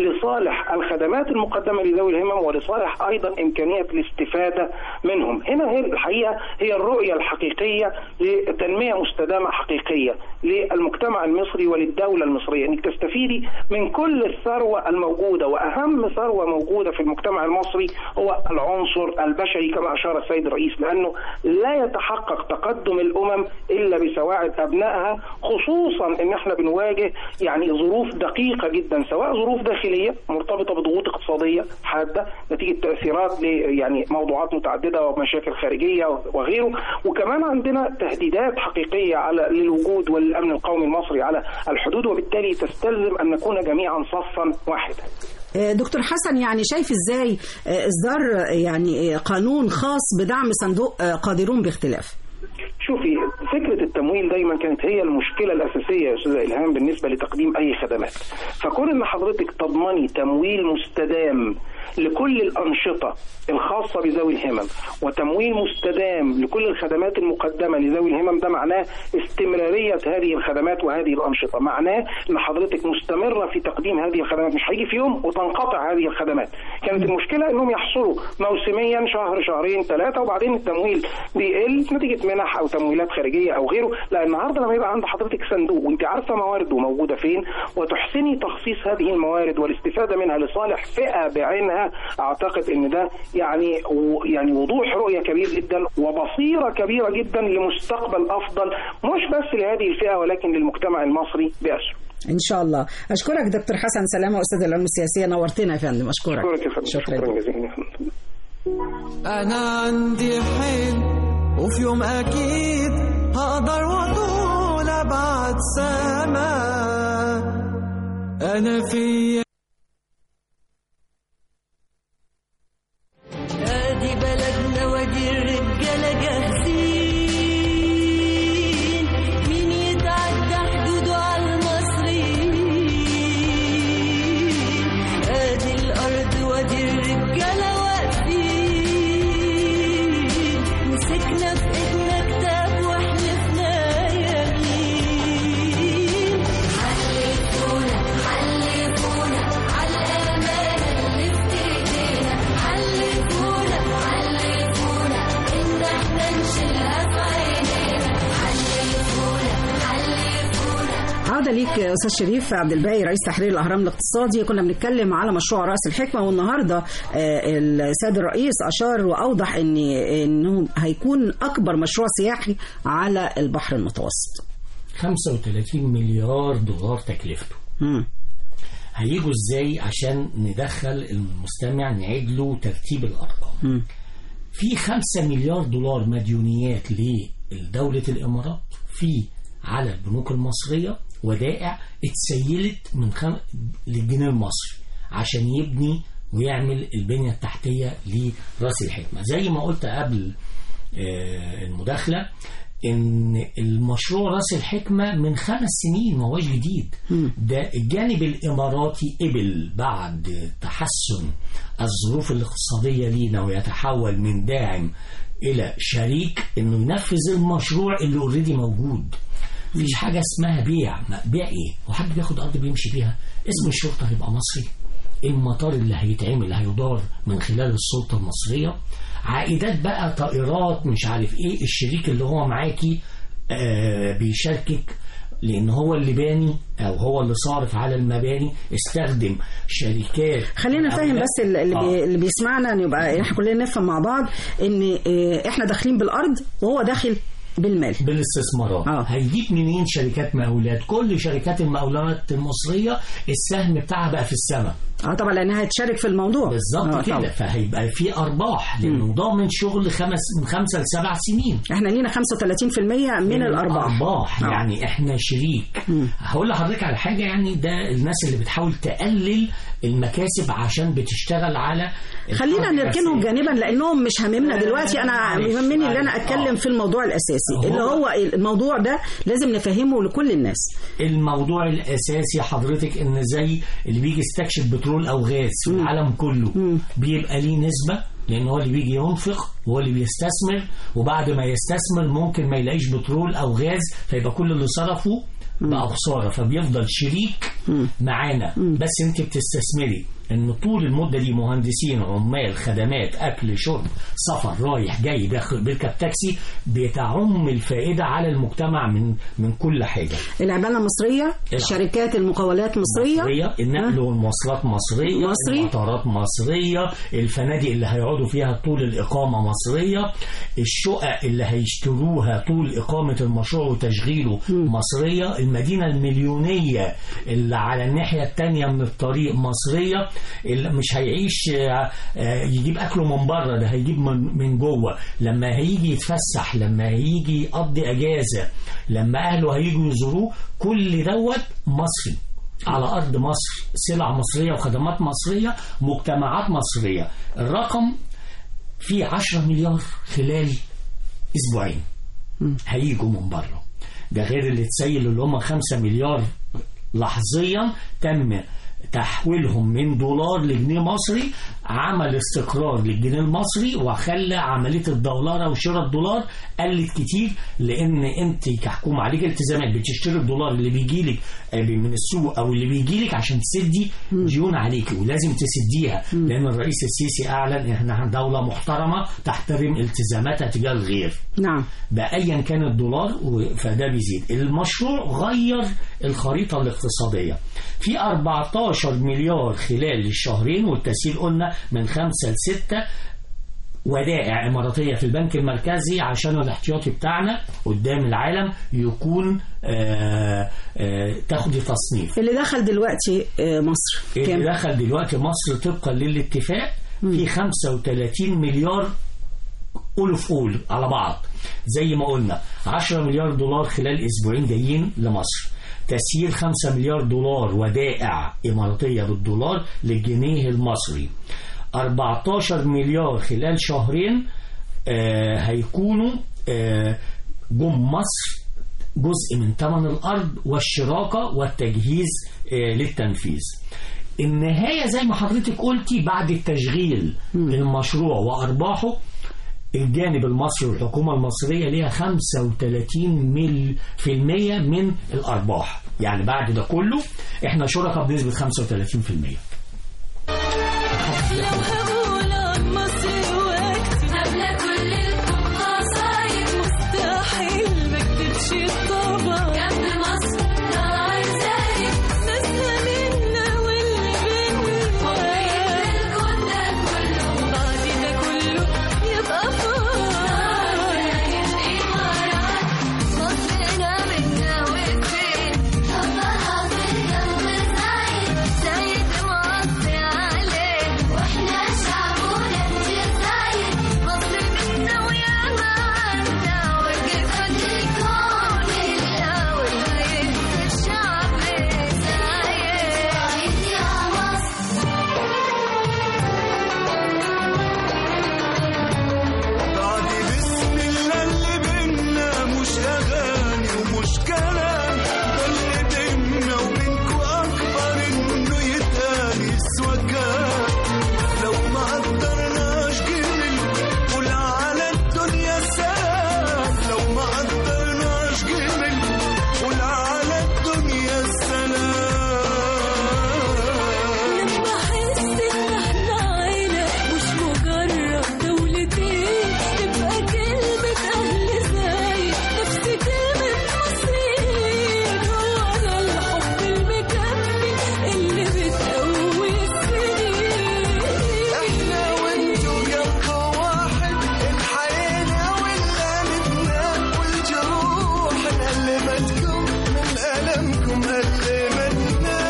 لصالح الخدمات المقدمه لذوي الهمم ولصالح ايضا امكانيه الاستفاده منهم، هنا هي الحقيقه هي الرؤيه الحقيقيه لتنميه مستدامه حقيقيه للمجتمع المصري وللدوله المصريه، انك تستفيدي من كل الثروه الموجوده واهم ثروه موجوده في المجتمع المصري هو العنصر البشري كما اشار السيد الرئيس لانه لا يتحقق تقدم الامم الا بسواعد ابنائها خصوصا ان احنا بنواجه يعني ظروف دقيقه جدا سواء ظروف داخليه مرتبطه بضغوط اقتصاديه حاده نتيجه تاثيرات ل يعني موضوعات متعدده ومشاكل خارجيه وغيره وكمان عندنا تهديدات حقيقيه على للوجود والامن القومي المصري على الحدود وبالتالي تستلزم ان نكون جميعا صفا واحدا آه، دكتور حسن يعني شايف ازاي آه، اصدار آه، يعني آه، قانون خاص بدعم صندوق آه، قادرون باختلاف شوفي فكرة التمويل دايما كانت هي المشكلة الأساسية يا أستاذ إلهام بالنسبة لتقديم أي خدمات فكون إن حضرتك تضمني تمويل مستدام لكل الانشطه الخاصه بذوي الهمم وتمويل مستدام لكل الخدمات المقدمه لذوي الهمم ده معناه استمراريه هذه الخدمات وهذه الانشطه معناه ان حضرتك مستمره في تقديم هذه الخدمات مش هيجي في يوم وتنقطع هذه الخدمات كانت المشكله انهم يحصلوا موسميا شهر شهرين ثلاثه وبعدين التمويل بيقل نتيجه منح او تمويلات خارجيه او غيره لا النهارده لما يبقى عند حضرتك صندوق وانت عارفه موارده موجوده فين وتحسني تخصيص هذه الموارد والاستفاده منها لصالح فئه بعينها اعتقد ان ده يعني و- يعني وضوح رؤيه كبير جدا وبصيره كبيره جدا لمستقبل افضل مش بس لهذه الفئه ولكن للمجتمع المصري باسره ان شاء الله اشكرك دكتور حسن سلامه استاذ العلوم السياسيه نورتنا يا فندم اشكرك شكرا يا فندم شكرا شكرا جزيلا يا فندم انا عندي حلم وفي يوم اكيد هقدر واطول ابعد سما انا في ادي بلدنا وادي الرجاله جاهزين مين يتعدى حدوده على المصريين ادي الارض وادي الرجاله واقفين مسكنا في ايدنا كتاب وحلفنا يمين حلفونا حلفونا على الامانه اللي في ايدينا حلفونا حلفونا ان احنا نشيلها في عينينا حلفونا حلفونا عودة ليك يا أستاذ شريف عبد الباقي رئيس تحرير الأهرام الاقتصادي كنا بنتكلم على مشروع رأس الحكمة والنهاردة آه، السيد الرئيس أشار وأوضح إن إنه هيكون أكبر مشروع سياحي على البحر المتوسط 35 مليار دولار تكلفته مم. هيجوا ازاي عشان ندخل المستمع نعيد له ترتيب الارقام مم. في 5 مليار دولار مديونيات لدولة الامارات في على البنوك المصرية ودائع اتسيلت من خم... للجنيه المصري عشان يبني ويعمل البنية التحتية لراس الحكمة زي ما قلت قبل آه، المداخلة ان المشروع راس الحكمة من خمس سنين ما هوش جديد ده الجانب الاماراتي قبل بعد تحسن الظروف الاقتصادية لينا ويتحول من داعم الى شريك انه ينفذ المشروع اللي اوريدي موجود مفيش حاجة اسمها بيع ما- بيع ايه وحد بياخد ارض بيمشي فيها اسم الشرطة هيبقى مصري المطار اللي هيتعمل اللي هيدار من خلال السلطة المصرية عائدات بقى طائرات مش عارف ايه الشريك اللي هو معاكي آه بيشاركك لان هو اللي باني او هو اللي صارف على المباني استخدم شركات خلينا نفهم بس اللي, اللي, بي آه. اللي بيسمعنا ان يبقى احنا كلنا نفهم مع بعض ان آه، احنا داخلين بالارض وهو داخل بالمال بالاستثمارات آه. هيجيب منين شركات مقاولات كل شركات المقاولات المصرية السهم بتاعها بقى في السماء اه طبعا لانها هتشارك في الموضوع بالظبط آه، كده طبعا. فهيبقى في ارباح لانه ضامن شغل خمس من خمسه لسبع سنين احنا لينا 35% من الارباح الارباح آه. يعني احنا شريك هقول لحضرتك على حاجه يعني ده الناس اللي بتحاول تقلل المكاسب عشان بتشتغل على خلينا الحركة نركنهم الأساسية. جانبا لانهم مش هاممنا دلوقتي انا معلش، يهمني ان انا معلش. اتكلم آه. في الموضوع الاساسي هو- اللي هو الموضوع ده لازم نفهمه لكل الناس الموضوع الاساسي حضرتك ان زي اللي بيجي يستكشف بترول او غاز في العالم كله بيبقى ليه نسبه لان هو اللي بيجي ينفق وهو اللي بيستثمر وبعد ما يستثمر ممكن ما يلاقيش بترول او غاز فيبقى كل اللي صرفه بقى خساره فبيفضل شريك معانا بس انت بتستثمري ان طول المده دي مهندسين عمال خدمات اكل شرب سفر رايح جاي داخل بيركب تاكسي بتعم الفائده على المجتمع من من كل حاجه العماله مصريه شركات المقاولات مصريه مصرية النقل والمواصلات مصرية مصري. المطارات مصرية الفنادق اللي هيقعدوا فيها طول الإقامة مصرية الشقق اللي هيشتروها طول إقامة المشروع وتشغيله مصرية المدينة المليونية اللي على الناحية التانية من الطريق مصرية اللي مش هيعيش آه، آه، يجيب أكله من بره ده هيجيب من من جوه لما هيجي يتفسح لما هيجي يقضي أجازة لما أهله هيجوا يزوروه كل دوت مصري على أرض مصر سلع مصرية وخدمات مصرية مجتمعات مصرية الرقم فيه 10 مليار خلال أسبوعين هيجوا من بره ده غير اللي اتسيل اللي هم 5 مليار لحظيا تم تحويلهم من دولار لجنيه مصري عمل استقرار للجنيه المصري وخلى عمليه الدولاره وشراء الدولار قلت كتير لان انت كحكومه عليك التزامات بتشتري الدولار اللي بيجي لك من السوق او اللي بيجي لك عشان تسدي ديون عليك ولازم تسديها لان الرئيس السيسي اعلن احنا دوله محترمه تحترم التزاماتها تجاه الغير نعم بأيا كان الدولار و- فده بيزيد المشروع غير الخريطة الاقتصادية في 14 مليار خلال الشهرين والتسهيل قلنا من 5 ل 6 ودائع إماراتية في البنك المركزي عشان الاحتياطي بتاعنا قدام العالم يكون آه آه تاخد تصنيف اللي دخل دلوقتي آه، مصر اللي كام دخل دلوقتي مصر طبقا للاتفاق في 35 مليار قول في قول على بعض زي ما قلنا 10 مليار دولار خلال اسبوعين جايين لمصر تسيير 5 مليار دولار ودائع إماراتية بالدولار للجنيه المصري 14 مليار خلال شهرين آه هيكونوا آه جم مصر جزء من ثمن الأرض والشراكة والتجهيز آه للتنفيذ النهاية زي ما حضرتك قلتي بعد التشغيل المشروع وأرباحه الجانب المصري والحكومة المصرية ليها 35 مل في المية من الأرباح يعني بعد ده كله احنا شركاء بنسبة 35% لو هقول عن مصر وقتي قبل كل القصايد مستحيل ما اكتبش الطبع جنب مصر نار زايد ناسها منا واللي بينا حرية الكون ده كله بعد ده كله يبقى فار الإمارات مصرنا منا وفين حبها في الجنب زايد زايد مصر عليه واحنا شعبنا الجزاير مصر منا ويا معنا وقفت الكون الأول هيبقى الشعب زايد يا مصر بعد بسم الله اللي بينا مش اغاني ومش كلام ده اللي بينا وبينكو اكبر انه يتقال يسوى كام لو ما قدرناش جميل قول على الدنيا سلام لو ما قدرناش جميل قول على الدنيا سلام لما احس ان احنا عيلة مش مجرد دولتين تبقى كلمة اهل زايد نفس كلمة مصريين هو ده الحب المكمل اللي بتقوي السنين احنا وانتو قلب واحد الحياة والقلبنا والجروح ألمتكم من ألمكم ألمتنا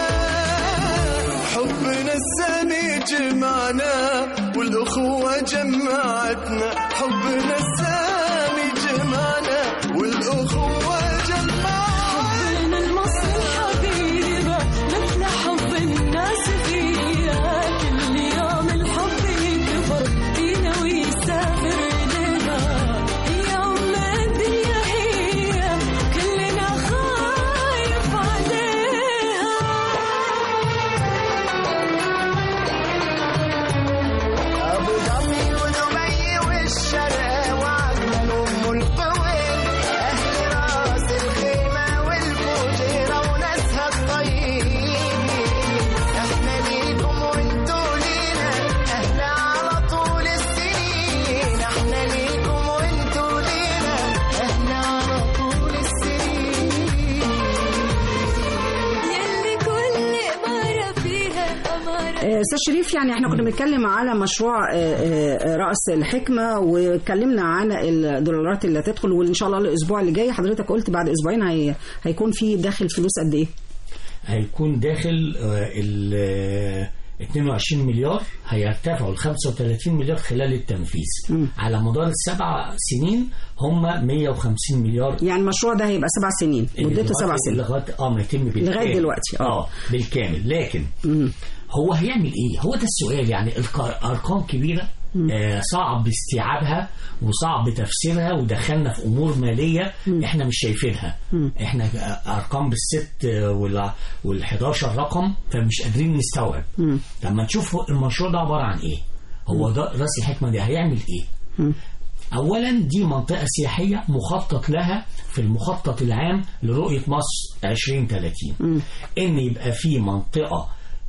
حبنا السامي جمعنا والأخوة جمعتنا حبنا السامي جمعنا والأخوة جمعتنا من المصر الحبيبة مثل حب الناس فيها كل يوم الحب يكبر فينا ويسافر لنا يوم ما الدنيا هي كلنا خايف عليها أبو ظبي ودبي والشرق وعدنا الأم القوين أهل راس الخيمة والفجيرة وناسها الطيبين إحنا ليكم وانتوا لينا أهل على طول السنين إحنا ليكم وانتوا لينا أهل على طول السنين يلي كل إمارة فيها أمارة آه، استاذ شريف يعني احنا كنا بنتكلم على مشروع آه، آه، راس الحكمه واتكلمنا عن الدولارات اللي هتدخل وان شاء الله الاسبوع اللي جاي حضرتك قلت بعد اسبوعين هي هيكون في داخل فلوس قد ايه؟ هيكون داخل آه، ال آه، 22 مليار هيرتفعوا ل 35 مليار خلال التنفيذ على مدار السبع سنين هم 150 مليار يعني المشروع ده هيبقى سبع سنين مدته لغاية- سبع سنين لغايه اه ما يتم بالكامل لغاية دلوقتي، آه. اه بالكامل لكن هو هيعمل ايه هو ده السؤال يعني الق- ارقام كبيره آه، صعب استيعابها وصعب تفسيرها ودخلنا في امور ماليه احنا مش شايفينها احنا ارقام بالست وال11 رقم فمش قادرين نستوعب لما نشوف المشروع ده عباره عن ايه هو ده راس الحكمه دي هيعمل ايه اولا دي منطقه سياحيه مخطط لها في المخطط العام لرؤيه مصر 2030 ان يبقى في منطقه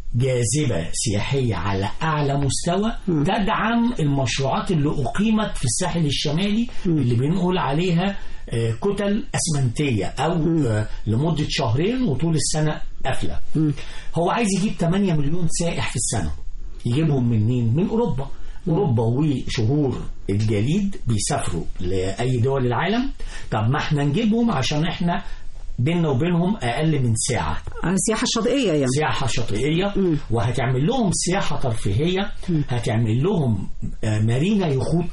جاذبة سياحية على أعلى مستوى تدعم المشروعات اللي أقيمت في الساحل الشمالي اللي بنقول عليها آه، كتل أسمنتية أو آه، لمدة شهرين وطول السنة قافلة هو عايز يجيب 8 مليون سائح في السنة يجيبهم منين؟ من أوروبا أوروبا وشهور الجليد بيسافروا لأي دول العالم طب ما احنا نجيبهم عشان احنا بيننا وبينهم أقل من ساعة آه، السياحة الشاطئية يعني سياحة شاطئية وهتعمل لهم سياحة ترفيهية هتعمل لهم آه، مارينا يخوت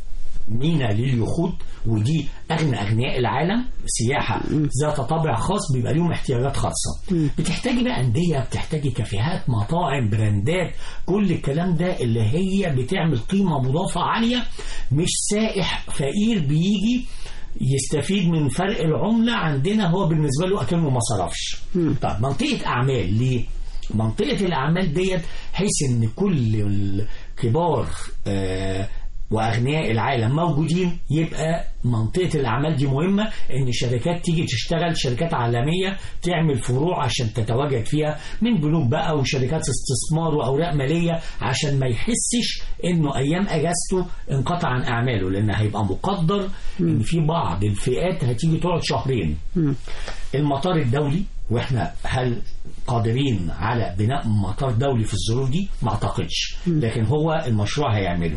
مينا لليخوت ودي أغنى أغنياء العالم سياحة ذات طابع خاص بيبقى لهم احتياجات خاصة بتحتاجي بقى أندية بتحتاجي كافيهات مطاعم براندات كل الكلام ده اللي هي بتعمل قيمة مضافة عالية مش سائح فقير بيجي يستفيد من فرق العملة عندنا هو بالنسبة له أكنه ما صرفش طب منطقة أعمال ليه؟ منطقة الأعمال ديت حيث إن كل الكبار آه واغنياء العالم موجودين يبقى منطقه الاعمال دي مهمه ان شركات تيجي تشتغل شركات عالميه تعمل فروع عشان تتواجد فيها من بنوك بقى وشركات استثمار واوراق ماليه عشان ما يحسش انه ايام اجازته انقطع عن اعماله لان هيبقى مقدر ان في بعض الفئات هتيجي تقعد شهرين المطار الدولي واحنا هل قادرين على بناء مطار دولي في الظروف دي ما اعتقدش لكن هو المشروع هيعمله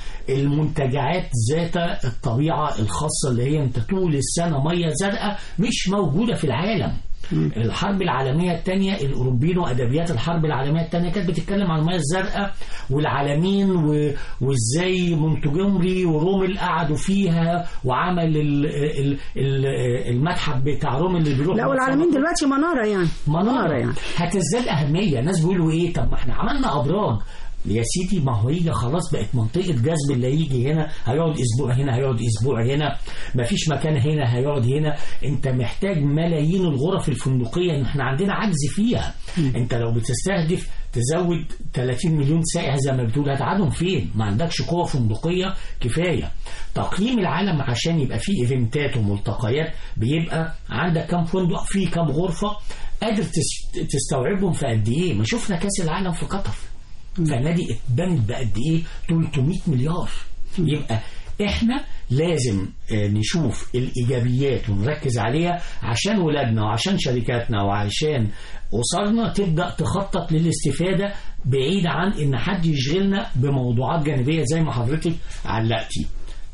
المنتجعات ذات الطبيعة الخاصة اللي هي انت طول السنة مية زرقاء مش موجودة في العالم الحرب العالمية الثانية الأوروبيين وأدبيات الحرب العالمية الثانية كانت بتتكلم عن المياه الزرقاء والعالمين و... وإزاي مونتجومري ورومل قعدوا فيها وعمل ال... ال... ال... المتحف بتاع رومل اللي بيروح لا والعالمين دلوقتي منارة يعني منارة يعني هتزداد أهمية ناس بيقولوا إيه طب ما إحنا عملنا أبراج يا سيدي ما هو هي خلاص بقت منطقة جذب اللي هيجي هنا هيقعد أسبوع هنا هيقعد أسبوع هنا مفيش مكان هنا هيقعد هنا أنت محتاج ملايين الغرف الفندقية إن إحنا عندنا عجز فيها أنت لو بتستهدف تزود 30 مليون سائح زي ما بتقول هتقعدهم فين؟ ما عندكش قوة فندقية كفاية. تقييم العالم عشان يبقى فيه ايفنتات وملتقيات بيبقى عندك كام فندق فيه كام غرفة قادر تس- تستوعبهم في قد ايه؟ ما شفنا كاس العالم في قطر. فالنادي اتبنت بقد ايه 300 مليار يبقى احنا لازم آه، نشوف الايجابيات ونركز عليها عشان ولادنا وعشان شركاتنا وعشان اسرنا تبدا تخطط للاستفاده بعيد عن ان حد يشغلنا بموضوعات جانبيه زي ما حضرتك علقتي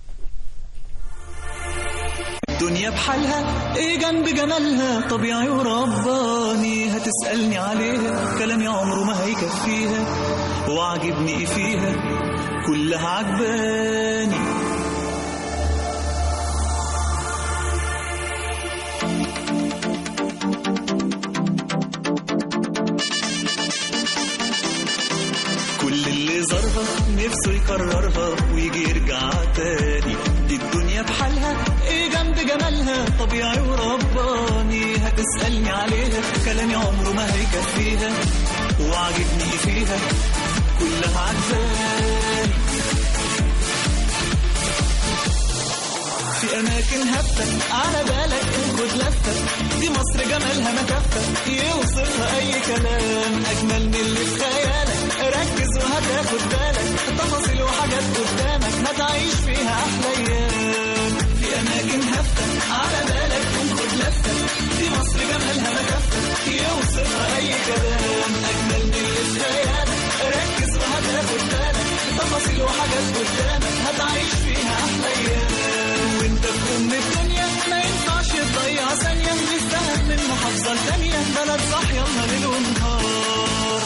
الدنيا بحالها ايه جنب جمالها طبيعي ورباني هتسألني عليها كلامي عمره ما هيكفيها وعجبني ايه فيها كلها عجباني كل اللي زارها نفسه يكررها ويجي يرجع تاني دي الدنيا بحالها ايه جنب جمالها طبيعي ورباني هتسألني عليها كلامي عمره ما هيكفيها وعجبني فيها كلها عجباني في أماكن هفة على بالك خد لفة دي مصر جمالها ما كفة يوصفها أي كلام أجمل من اللي في خيالك ركز وهتاخد بالك تفاصيل وحاجات قدامك هتعيش فيها أحلى أيام في أماكن هفة على بالك خد لفة دي مصر جمالها ما كفة يوصفها أي كلام أجمل من اللي في خيالك ركز وهتاخد بالك تفاصيل وحاجات قدامك هتعيش فيها أحلى أيام وانت في أم الدنيا ما ينفعش تضيع ثانية نستهد من محافظة لتانية بلد صاحية ليل ونهار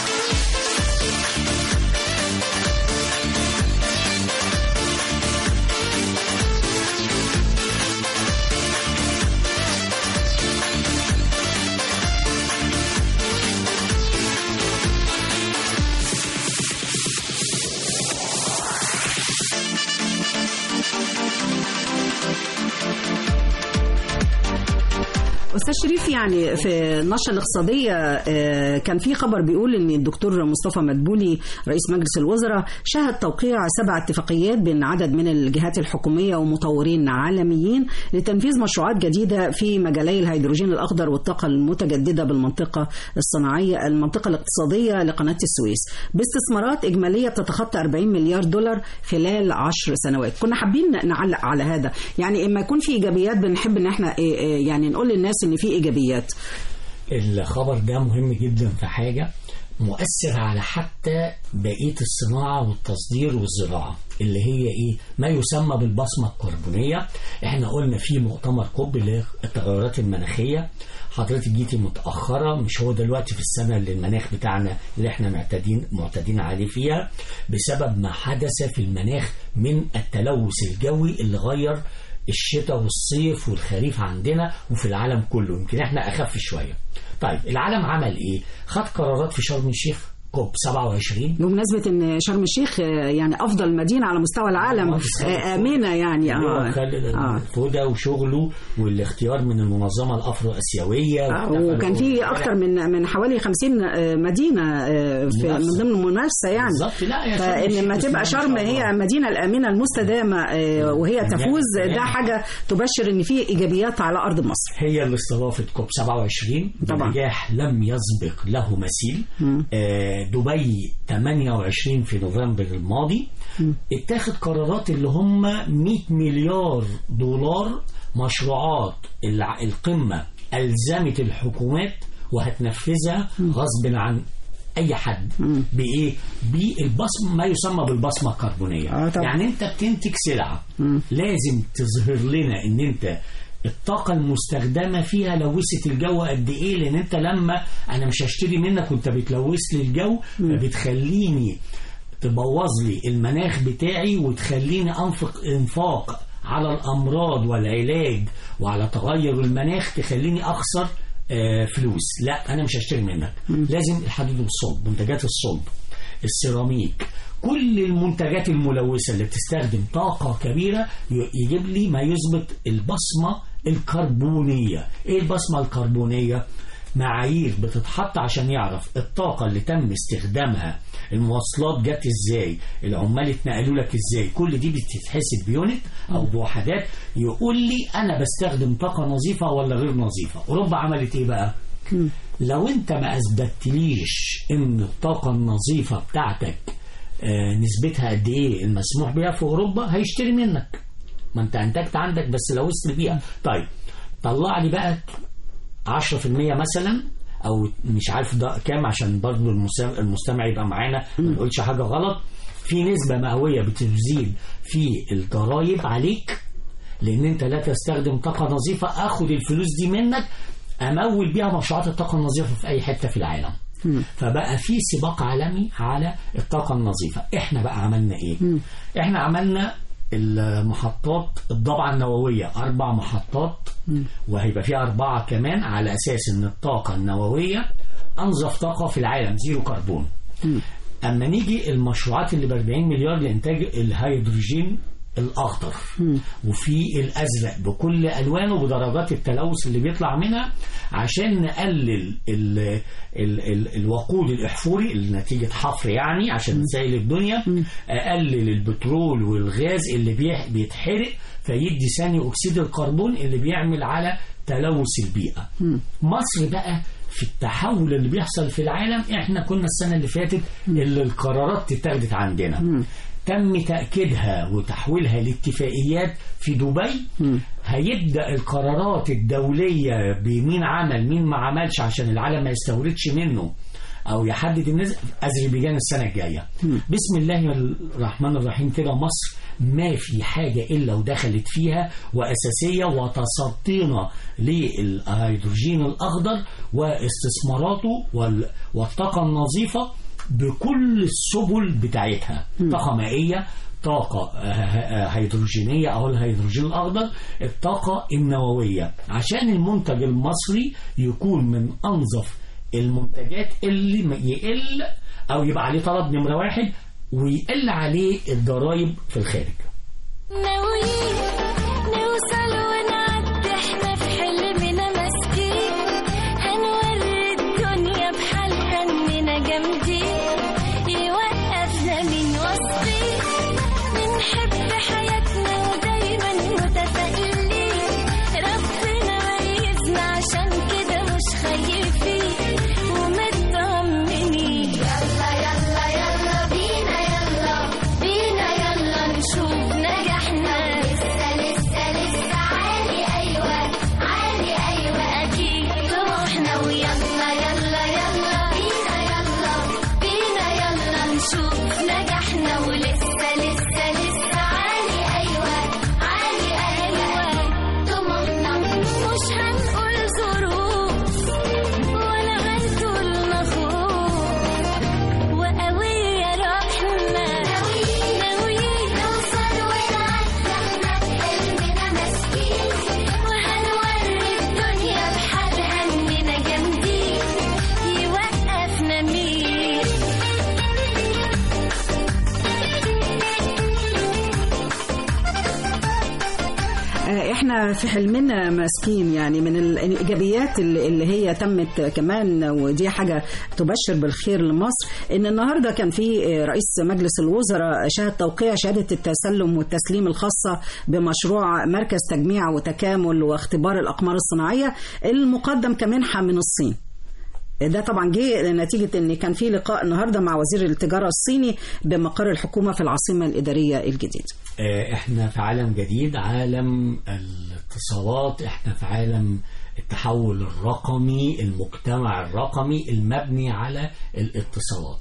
استاذ شريف يعني في النشره الاقتصاديه آه، كان في خبر بيقول ان الدكتور مصطفى مدبولي رئيس مجلس الوزراء شهد توقيع سبع اتفاقيات بين عدد من الجهات الحكوميه ومطورين عالميين لتنفيذ مشروعات جديده في مجالي الهيدروجين الاخضر والطاقه المتجدده بالمنطقه الصناعيه المنطقه الاقتصاديه لقناه السويس باستثمارات اجماليه تتخطى 40 مليار دولار خلال عشر سنوات كنا حابين نعلق على هذا يعني اما يكون في ايجابيات بنحب ان احنا إيه إيه يعني نقول للناس ان في ايجابيات الخبر ده مهم جدا في حاجة مؤثر على حتى بقية الصناعة والتصدير والزراعة اللي هي ايه ما يسمى بالبصمة الكربونية احنا قلنا في مؤتمر كوب اللي هي التغيرات المناخية حضرتك جيتي متأخرة مش هو دلوقتي في السنة اللي المناخ بتاعنا اللي احنا معتادين معتادين عليه فيها بسبب ما حدث في المناخ من التلوث الجوي اللي غير الشتاء والصيف والخريف عندنا وفي العالم كله يمكن احنا اخف شويه طيب العالم عمل ايه خد قرارات في شرم الشيخ كوب 27 بمناسبة ان شرم الشيخ آه، يعني افضل مدينة على مستوى العالم آه، امينة يعني اللي هو اه خالد آه. الفوده وشغله والاختيار من المنظمه الافرو اسيويه آه، وكان في اكتر من من حوالي 50 آه، مدينه آه، في منافسة. من ضمن المنافسه يعني بالظبط لا يا شرم فان الشيخ لما بسم تبقى الله ما شرم شاء الله. هي المدينه الامنه المستدامه آه، وهي تمام، تفوز تمام. ده حاجه تبشر ان في ايجابيات على ارض مصر هي اللي استضافت كوب 27 طبعا. بنجاح لم يسبق له مثيل آه، دبي 28 في نوفمبر الماضي اتخذ قرارات اللي هم 100 مليار دولار مشروعات الع- القمة ألزمت الحكومات وهتنفذها غصب عن اي حد بايه بالبصم ما يسمى بالبصمه الكربونيه آه طبعا. يعني انت بتنتج سلعه لازم تظهر لنا ان انت الطاقة المستخدمة فيها لوثت الجو قد ايه لان انت لما انا مش هشتري منك وانت بتلوث لي الجو فبتخليني تبوظ لي المناخ بتاعي وتخليني انفق انفاق على الامراض والعلاج وعلى تغير المناخ تخليني اخسر آه، فلوس لا انا مش هشتري منك لازم الحديد والصلب منتجات الصلب السيراميك كل المنتجات الملوثة اللي بتستخدم طاقة كبيرة ي- يجيب لي ما يثبت البصمة الكربونية ايه البصمة الكربونية معايير بتتحط عشان يعرف الطاقة اللي تم استخدامها المواصلات جت ازاي العمال اتنقلوا لك ازاي كل دي بتتحسب بيونت او بوحدات يقول لي انا بستخدم طاقة نظيفة ولا غير نظيفة اوروبا عملت ايه بقى لو انت ما اثبتليش ان الطاقة النظيفة بتاعتك آه، نسبتها قد ايه المسموح بيها في اوروبا هيشتري منك ما انت انتجت عندك بس لوثت البيئة طيب طلع لي بقى 10% مثلا او مش عارف ده كام عشان برضه المستمع, المستمع يبقى معانا ما نقولش حاجه غلط في نسبه مئويه بتزيد في الضرايب عليك لان انت لا تستخدم طاقه نظيفه اخد الفلوس دي منك امول بيها مشروعات الطاقه النظيفه في اي حته في العالم فبقى في سباق عالمي على الطاقه النظيفه احنا بقى عملنا ايه احنا عملنا المحطات الضبعة النووية أربع محطات وهيبقى فيها أربعة كمان على أساس أن الطاقة النووية أنظف طاقة في العالم زيرو كربون أما نيجي المشروعات اللي ب 40 مليار لإنتاج الهيدروجين الأخضر وفي الأزرق بكل ألوانه بدرجات التلوث اللي بيطلع منها عشان نقلل ال ال ال الوقود الإحفوري اللي نتيجة حفر يعني عشان نسهل الدنيا أقلل البترول والغاز اللي بيح- بيتحرق فيدي ثاني أكسيد الكربون اللي بيعمل على تلوث البيئة مصر بقى في التحول اللي بيحصل في العالم احنا كنا السنة اللي فاتت اللي القرارات اتخذت عندنا تم تأكيدها وتحويلها لاتفاقيات في دبي هيبدأ القرارات الدولية بمين عمل مين ما عملش عشان العالم ما يستوردش منه او يحدد الناس اذربيجان السنه الجايه بسم الله الرحمن الرحيم كده مصر ما في حاجه الا ودخلت فيها واساسيه وتصدينا للهيدروجين الاخضر واستثماراته وال- والطاقه النظيفه بكل السبل بتاعتها طاقه مائيه طاقة آه، آه، هيدروجينية أو الهيدروجين الأخضر الطاقة النووية عشان المنتج المصري يكون من أنظف المنتجات اللي ما يقل أو يبقى عليه طلب نمرة واحد ويقل عليه الضرائب في الخارج ناويين نوصل ونعدي احنا في حلمنا ماسكين احنا في حلمنا ماسكين يعني من ال- الايجابيات اللي اللي هي تمت كمان ودي حاجه تبشر بالخير لمصر ان النهارده كان في رئيس مجلس الوزراء شهد توقيع شهاده التسلم والتسليم الخاصه بمشروع مركز تجميع وتكامل واختبار الاقمار الصناعيه المقدم كمنحه من الصين ده طبعا جه نتيجة ان كان في لقاء النهارده مع وزير التجارة الصيني بمقر الحكومة في العاصمة الإدارية الجديدة. آه، احنا في عالم جديد عالم الاتصالات احنا في عالم التحول الرقمي المجتمع الرقمي المبني على الاتصالات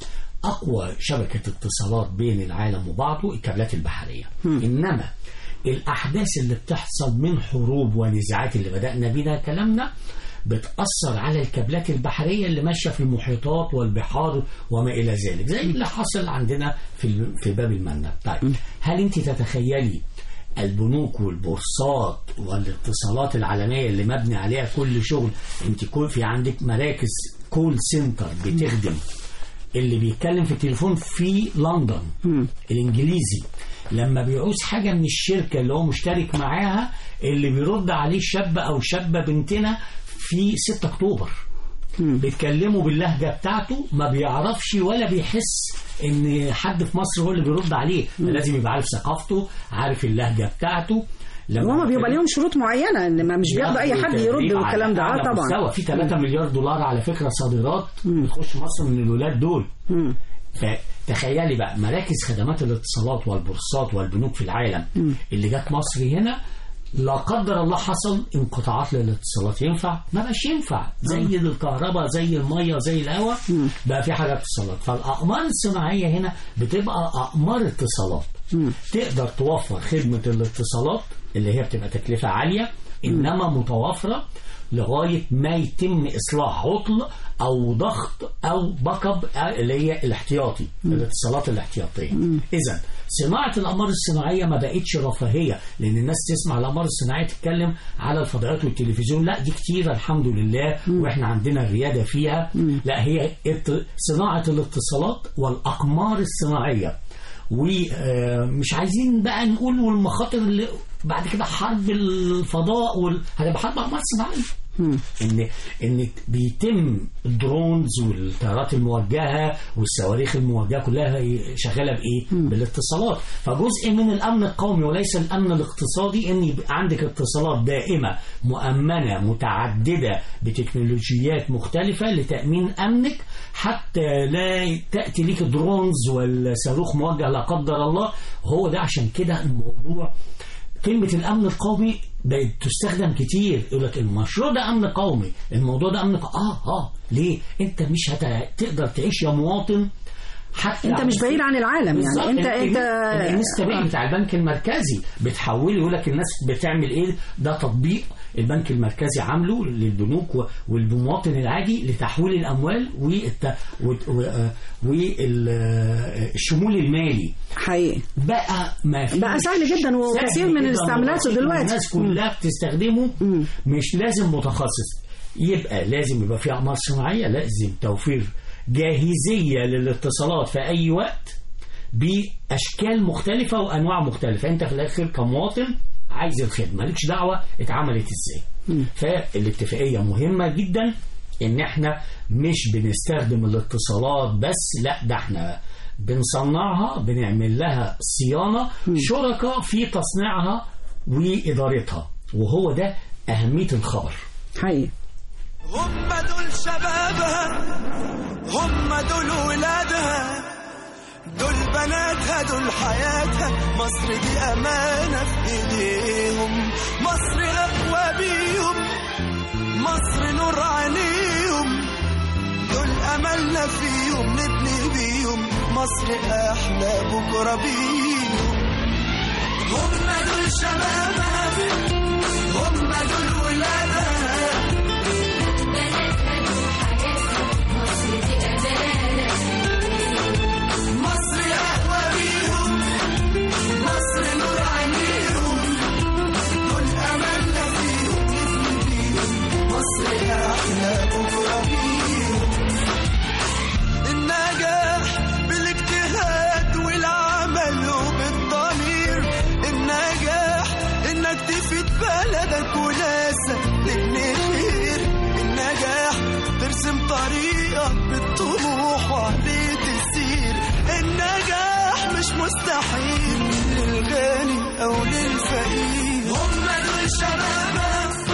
اقوى شبكة اتصالات بين العالم وبعضه الكابلات البحرية انما الاحداث اللي بتحصل من حروب ونزاعات اللي بدأنا بيها كلامنا بتأثر على الكابلات البحرية اللي ماشية في المحيطات والبحار وما إلى ذلك زي اللي حصل عندنا في ال- في باب المندب طيب هل أنت تتخيلي البنوك والبورصات والاتصالات العالمية اللي مبني عليها كل شغل انت كل في عندك مراكز كول سنتر بتخدم اللي بيتكلم في التليفون في لندن الانجليزي لما بيعوز حاجه من الشركه اللي هو مشترك معاها اللي بيرد عليه شاب او شابه بنتنا في 6 اكتوبر بيتكلموا باللهجه بتاعته ما بيعرفش ولا بيحس ان حد في مصر هو اللي بيرد عليه لازم يبقى عارف ثقافته عارف اللهجه بتاعته لما وهم بيبقى بيتكلم- لهم شروط معينة ان ما مش بياخدوا اي حد يرد تدريب والكلام ده على اه أعلى طبعا. مستوى. في 3 مليار دولار على فكره صادرات بتخش مصر من الولاد دول مم. فتخيلي بقى مراكز خدمات الاتصالات والبورصات والبنوك في العالم اللي جت مصر هنا لا قدر الله حصل انقطاعات للاتصالات ينفع ما بقاش ينفع زي الكهرباء زي الميه زي الهواء بقى في حاجه اتصالات فالاقمار الصناعيه هنا بتبقى اقمار اتصالات تقدر توفر خدمه الاتصالات اللي هي بتبقى تكلفه عاليه انما متوافره لغايه ما يتم اصلاح عطل او ضغط او باك اب اللي هي الاحتياطي الاتصالات الاحتياطيه اذا صناعه الاقمار الصناعيه ما بقتش رفاهيه لان الناس تسمع الاقمار الصناعيه تتكلم على الفضائيات والتلفزيون لا دي كتيره الحمد لله واحنا عندنا الرياده فيها لا هي ات- صناعه الاتصالات والاقمار الصناعيه ومش عايزين بقى نقول والمخاطر اللي بعد كده حرب الفضاء وال... هتبقى حرب اقمار صناعيه ان ان بيتم الدرونز والطيارات الموجهه والصواريخ الموجهه كلها هي شغاله بايه؟ بالاتصالات فجزء من الامن القومي وليس الامن الاقتصادي ان يبقى عندك اتصالات دائمه مؤمنه متعدده بتكنولوجيات مختلفه لتامين امنك حتى لا تاتي ليك درونز والصاروخ موجه لا قدر الله هو ده عشان كده الموضوع كلمة الأمن القومي بقت تستخدم كتير يقول لك المشروع ده أمن قومي الموضوع ده أمن قومي آه آه ليه أنت مش هتقدر تعيش يا مواطن حتى انت مش بعيد عن العالم بالظبط. يعني انت انت الانستا بتاع البنك المركزي بتحوله يقول لك الناس بتعمل ايه ده تطبيق البنك المركزي عامله للبنوك و- والمواطن العادي لتحويل الاموال والت... والشمول المالي حقيقي بقى ما فيش بقى سهل جدا وكثير سهل من جدا استعمالاته وبسيط دلوقتي. والناس كلها بتستخدمه مش لازم متخصص يبقى لازم يبقى في اقمار صناعيه لازم توفير جاهزيه للاتصالات في اي وقت باشكال مختلفه وانواع مختلفه انت في الاخر كمواطن عايز الخدمه مالكش دعوه اتعملت ازاي فالاتفاقيه مهمه جدا ان احنا مش بنستخدم الاتصالات بس لا ده احنا بنصنعها بنعمل لها صيانه شركاء في تصنيعها وادارتها وهو ده اهميه الخبر حقيقي هم دول شبابها هم دول ولادها دول بناتها دول حياتها مصر دي أمانة في إيديهم مصر أقوى بيهم مصر نور عينيهم دول أملنا فيهم نبني بيهم مصر أحلى بكرة بيهم هم دول شبابها هم دول ولادها مصر أقوى بيهم مصر نور عينيهم دول أملنا فيهم نبني بيهم مصر أحلى بكرة بيهم النجاح بالاجتهاد والعمل وبالضمير النجاح إنك تفيد بقى مستحيل للغني او للفقير هم دول شبابك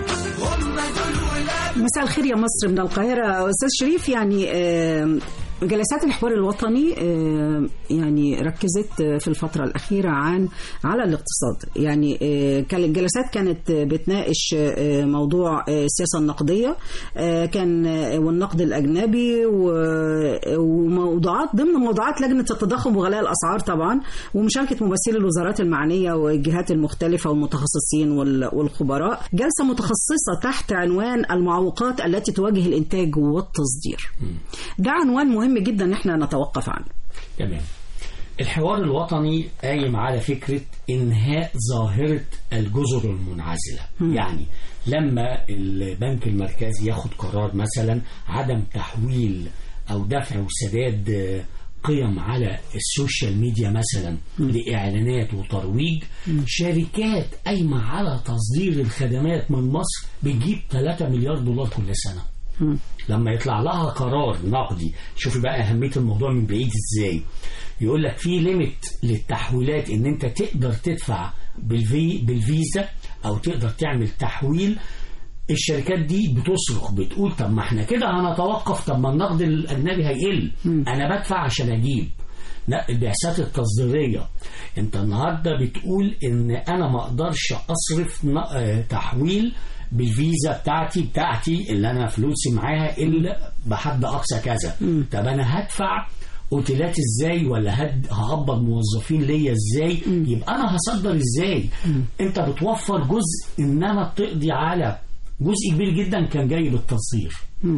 هم دول ولاد مساء الخير يا مصر من القاهرة أستاذ شريف يعني آه، جلسات الحوار الوطني آه، يعني ركزت آه، في الفترة الأخيرة عن على الاقتصاد يعني آه، كان الجلسات كانت آه، بتناقش آه، موضوع آه، السياسة النقدية آه، كان آه، والنقد الأجنبي و- وموضوعات ضمن موضوعات لجنة التضخم وغلاء الأسعار طبعا ومشاركة ممثلي الوزارات المعنية والجهات المختلفة والمتخصصين وال- والخبراء جلسة متخصصة تحت عنوان المعوقات التي تواجه الإنتاج والتصدير ده عنوان مهم جدا ان احنا نتوقف عنه تمام الحوار الوطني قايم على فكرة إنهاء ظاهرة الجزر المنعزلة يعني لما البنك المركزي ياخد قرار مثلا عدم تحويل أو دفع وسداد آه، قيم على السوشيال ميديا مثلا لإعلانات وترويج شركات قايمة على تصدير الخدمات من مصر بتجيب 3 مليار دولار كل سنة لما يطلع لها قرار نقدي شوفي بقى أهمية الموضوع من بعيد إزاي يقول لك في ليميت للتحويلات إن أنت تقدر تدفع بالفي بالفيزا أو تقدر تعمل تحويل الشركات دي بتصرخ بتقول طب ما احنا كده هنتوقف طب ما النقد الأجنبي هيقل أنا بدفع عشان أجيب لا البعثات التصديرية انت النهاردة بتقول ان انا ما اقدرش اصرف ن- آه، تحويل بالفيزا بتاعتي بتاعتي اللي انا فلوسي معاها الا بحد اقصى كذا طب انا هدفع اوتيلات ازاي ولا هد هقبض موظفين ليا ازاي يبقى انا هصدر ازاي انت بتوفر جزء انما بتقضي على جزء كبير جدا كان جاي بالتصدير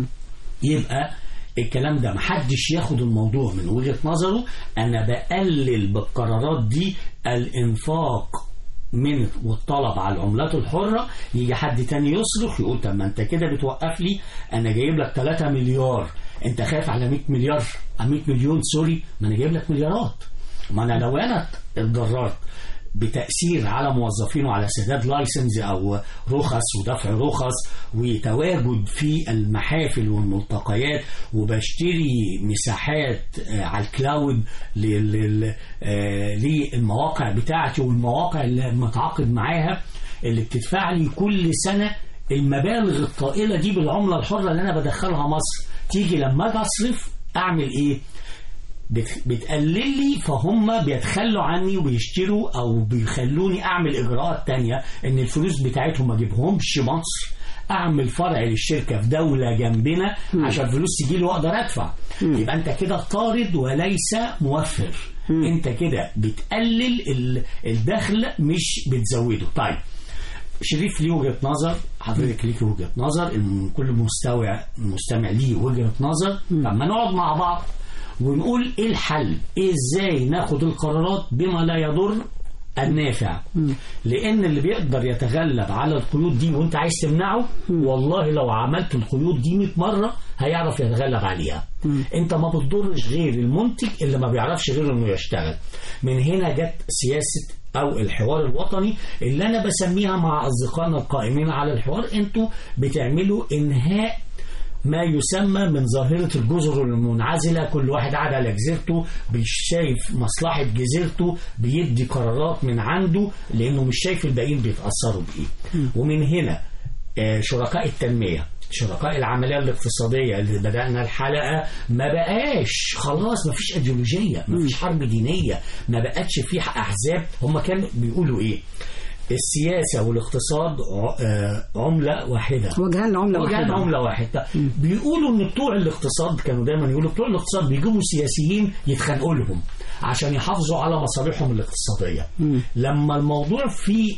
يبقى الكلام ده محدش ياخد الموضوع من وجهة نظره انا بقلل بالقرارات دي الانفاق من والطلب على العملات الحرة يجي حد تاني يصرخ يقول طب ما انت كده بتوقف لي انا جايب لك 3 مليار انت خايف على 100 مليار 100 مليون سوري ما انا جايب لك مليارات ما انا لو انا اتضررت بتأثير على موظفين وعلى سداد لايسنس أو رخص ودفع رخص وتواجد في المحافل والملتقيات وبشتري مساحات آه، على الكلاود لل- لل- آه، للمواقع بتاعتي والمواقع اللي متعاقد معاها اللي بتدفع لي كل سنة المبالغ الطائلة دي بالعملة الحرة اللي أنا بدخلها مصر تيجي لما أجي أصرف أعمل إيه؟ بت- بتقلل لي فهم بيتخلوا عني وبيشتروا او بيخلوني اعمل اجراءات تانية ان الفلوس بتاعتهم ما اجيبهمش مصر اعمل فرع للشركه في دوله جنبنا عشان الفلوس تجي لي واقدر ادفع يبقى انت كده طارد وليس موفر انت كده بتقلل ال- الدخل مش بتزوده طيب شريف ليه وجهة نظر حضرتك ليك وجهة نظر ان كل مستوى مستمع ليه وجهة نظر لما نقعد مع بعض ونقول ايه الحل ايه ازاي ناخد القرارات بما لا يضر النافع لان اللي بيقدر يتغلب على القيود دي وانت عايز تمنعه والله لو عملت القيود دي 100 مره هيعرف يتغلب عليها انت ما بتضرش غير المنتج اللي ما بيعرفش غير انه يشتغل من هنا جت سياسه او الحوار الوطني اللي انا بسميها مع اصدقائنا القائمين على الحوار انتوا بتعملوا انهاء ما يسمى من ظاهرة الجزر المنعزلة كل واحد قاعد على جزيرته مش شايف مصلحة جزيرته بيدي قرارات من عنده لأنه مش شايف الباقيين بيتأثروا بإيه ومن هنا آه، شركاء التنمية شركاء العملية الاقتصادية اللي بدأنا الحلقة ما بقاش خلاص ما فيش أيديولوجية ما فيش حرب دينية ما بقتش في أحزاب هم كانوا بيقولوا إيه السياسة والاقتصاد ع- آه، عملة واحدة وجهان لعملة وجهان واحدة عملة واحدة بيقولوا ان بتوع الاقتصاد كانوا دايما يقولوا بتوع الاقتصاد بيجيبوا سياسيين يتخانقوا لهم عشان يحافظوا على مصالحهم الاقتصادية لما الموضوع في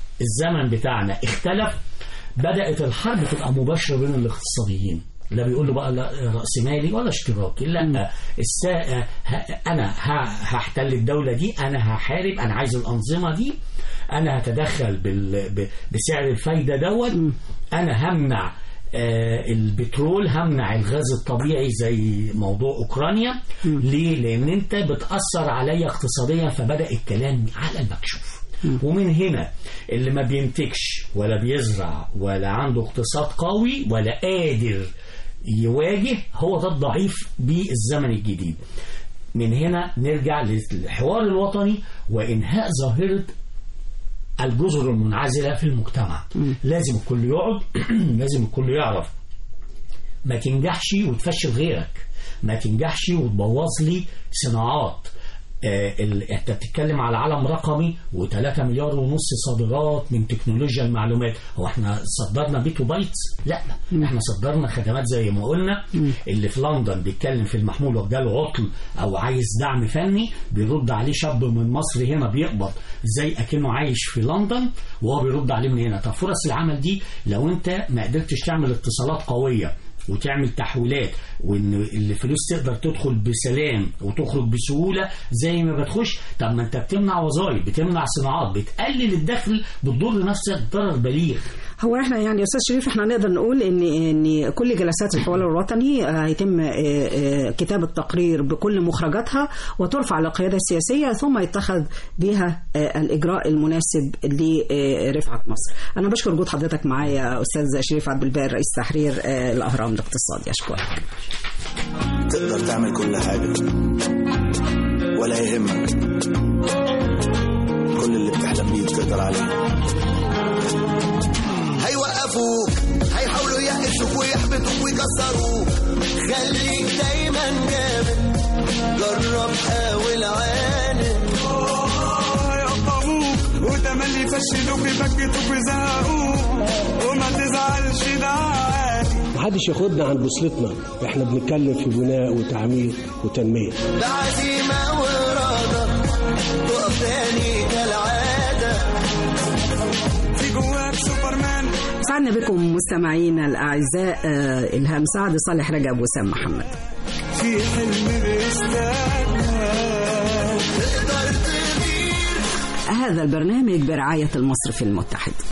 الزمن بتاعنا اختلف بدأت الحرب تبقى مباشرة بين الاقتصاديين لا بيقولوا بقى لا رأسمالي ولا اشتراكي لا السا... ه- انا ه- هحتل الدولة دي انا هحارب انا عايز الانظمة دي انا هتدخل بال... ب... بسعر الفايدة دوت انا همنع آه، البترول همنع الغاز الطبيعي زي موضوع اوكرانيا ليه لان انت بتاثر عليا اقتصاديا فبدا الكلام على المكشوف ومن هنا اللي ما بينتجش ولا بيزرع ولا عنده اقتصاد قوي ولا قادر يواجه هو ده الضعيف بالزمن الجديد من هنا نرجع للحوار الوطني وإنهاء ظاهرة الجزر المنعزلة في المجتمع لازم الكل يقعد لازم الكل يعرف ما تنجحش وتفشل غيرك ما تنجحش وتبوظ لي صناعات آه، ال- انت بتتكلم على عالم رقمي و3 مليار ونص صادرات من تكنولوجيا المعلومات هو احنا صدرنا بيت وبايتس لا احنا صدرنا خدمات زي ما قلنا اللي في لندن بيتكلم في المحمول وجاله عطل او عايز دعم فني بيرد عليه شاب من مصر هنا بيقبض زي اكنه عايش في لندن وهو بيرد عليه من هنا طب فرص العمل دي لو انت ما قدرتش تعمل اتصالات قويه وتعمل تحويلات وان الفلوس تقدر تدخل بسلام وتخرج بسهوله زي ما بتخش طب ما انت بتمنع وظائف بتمنع صناعات بتقلل الدخل بتضر نفسك ضرر بليغ هو احنا يعني يا استاذ شريف احنا نقدر نقول ان ان كل جلسات الحوار الوطني آه، هيتم آه، آه، كتابه تقرير بكل مخرجاتها وترفع للقياده السياسيه ثم يتخذ بها آه، الاجراء المناسب لرفعه مصر. انا بشكر وجود حضرتك معايا استاذ شريف عبد الباقي رئيس تحرير آه، الاهرام الاقتصادي اشكرك. تقدر تعمل كل حاجة ولا يهمك كل اللي بتحلم بيه تقدر عليه هيوقفوك هيحاولوا يقفوك ويحبطوك ويكسروك خليك دايما جامد جرب حاول عاند هيقطعوك وتملي يفشلوك يبكتوك ويزهقوك وما تزعلش ده عادي محدش ياخدنا عن بوصلتنا احنا بنتكلم في بناء وتعمير وتنميه بعزيمة وإرادة تقف تاني كالعادة في جواك سوبرمان سعدنا بكم مستمعينا الاعزاء آه، الهام سعد صالح رجب وسام محمد. في حلم بيستناك تقدر تغير هذا البرنامج برعايه المصرف المتحد.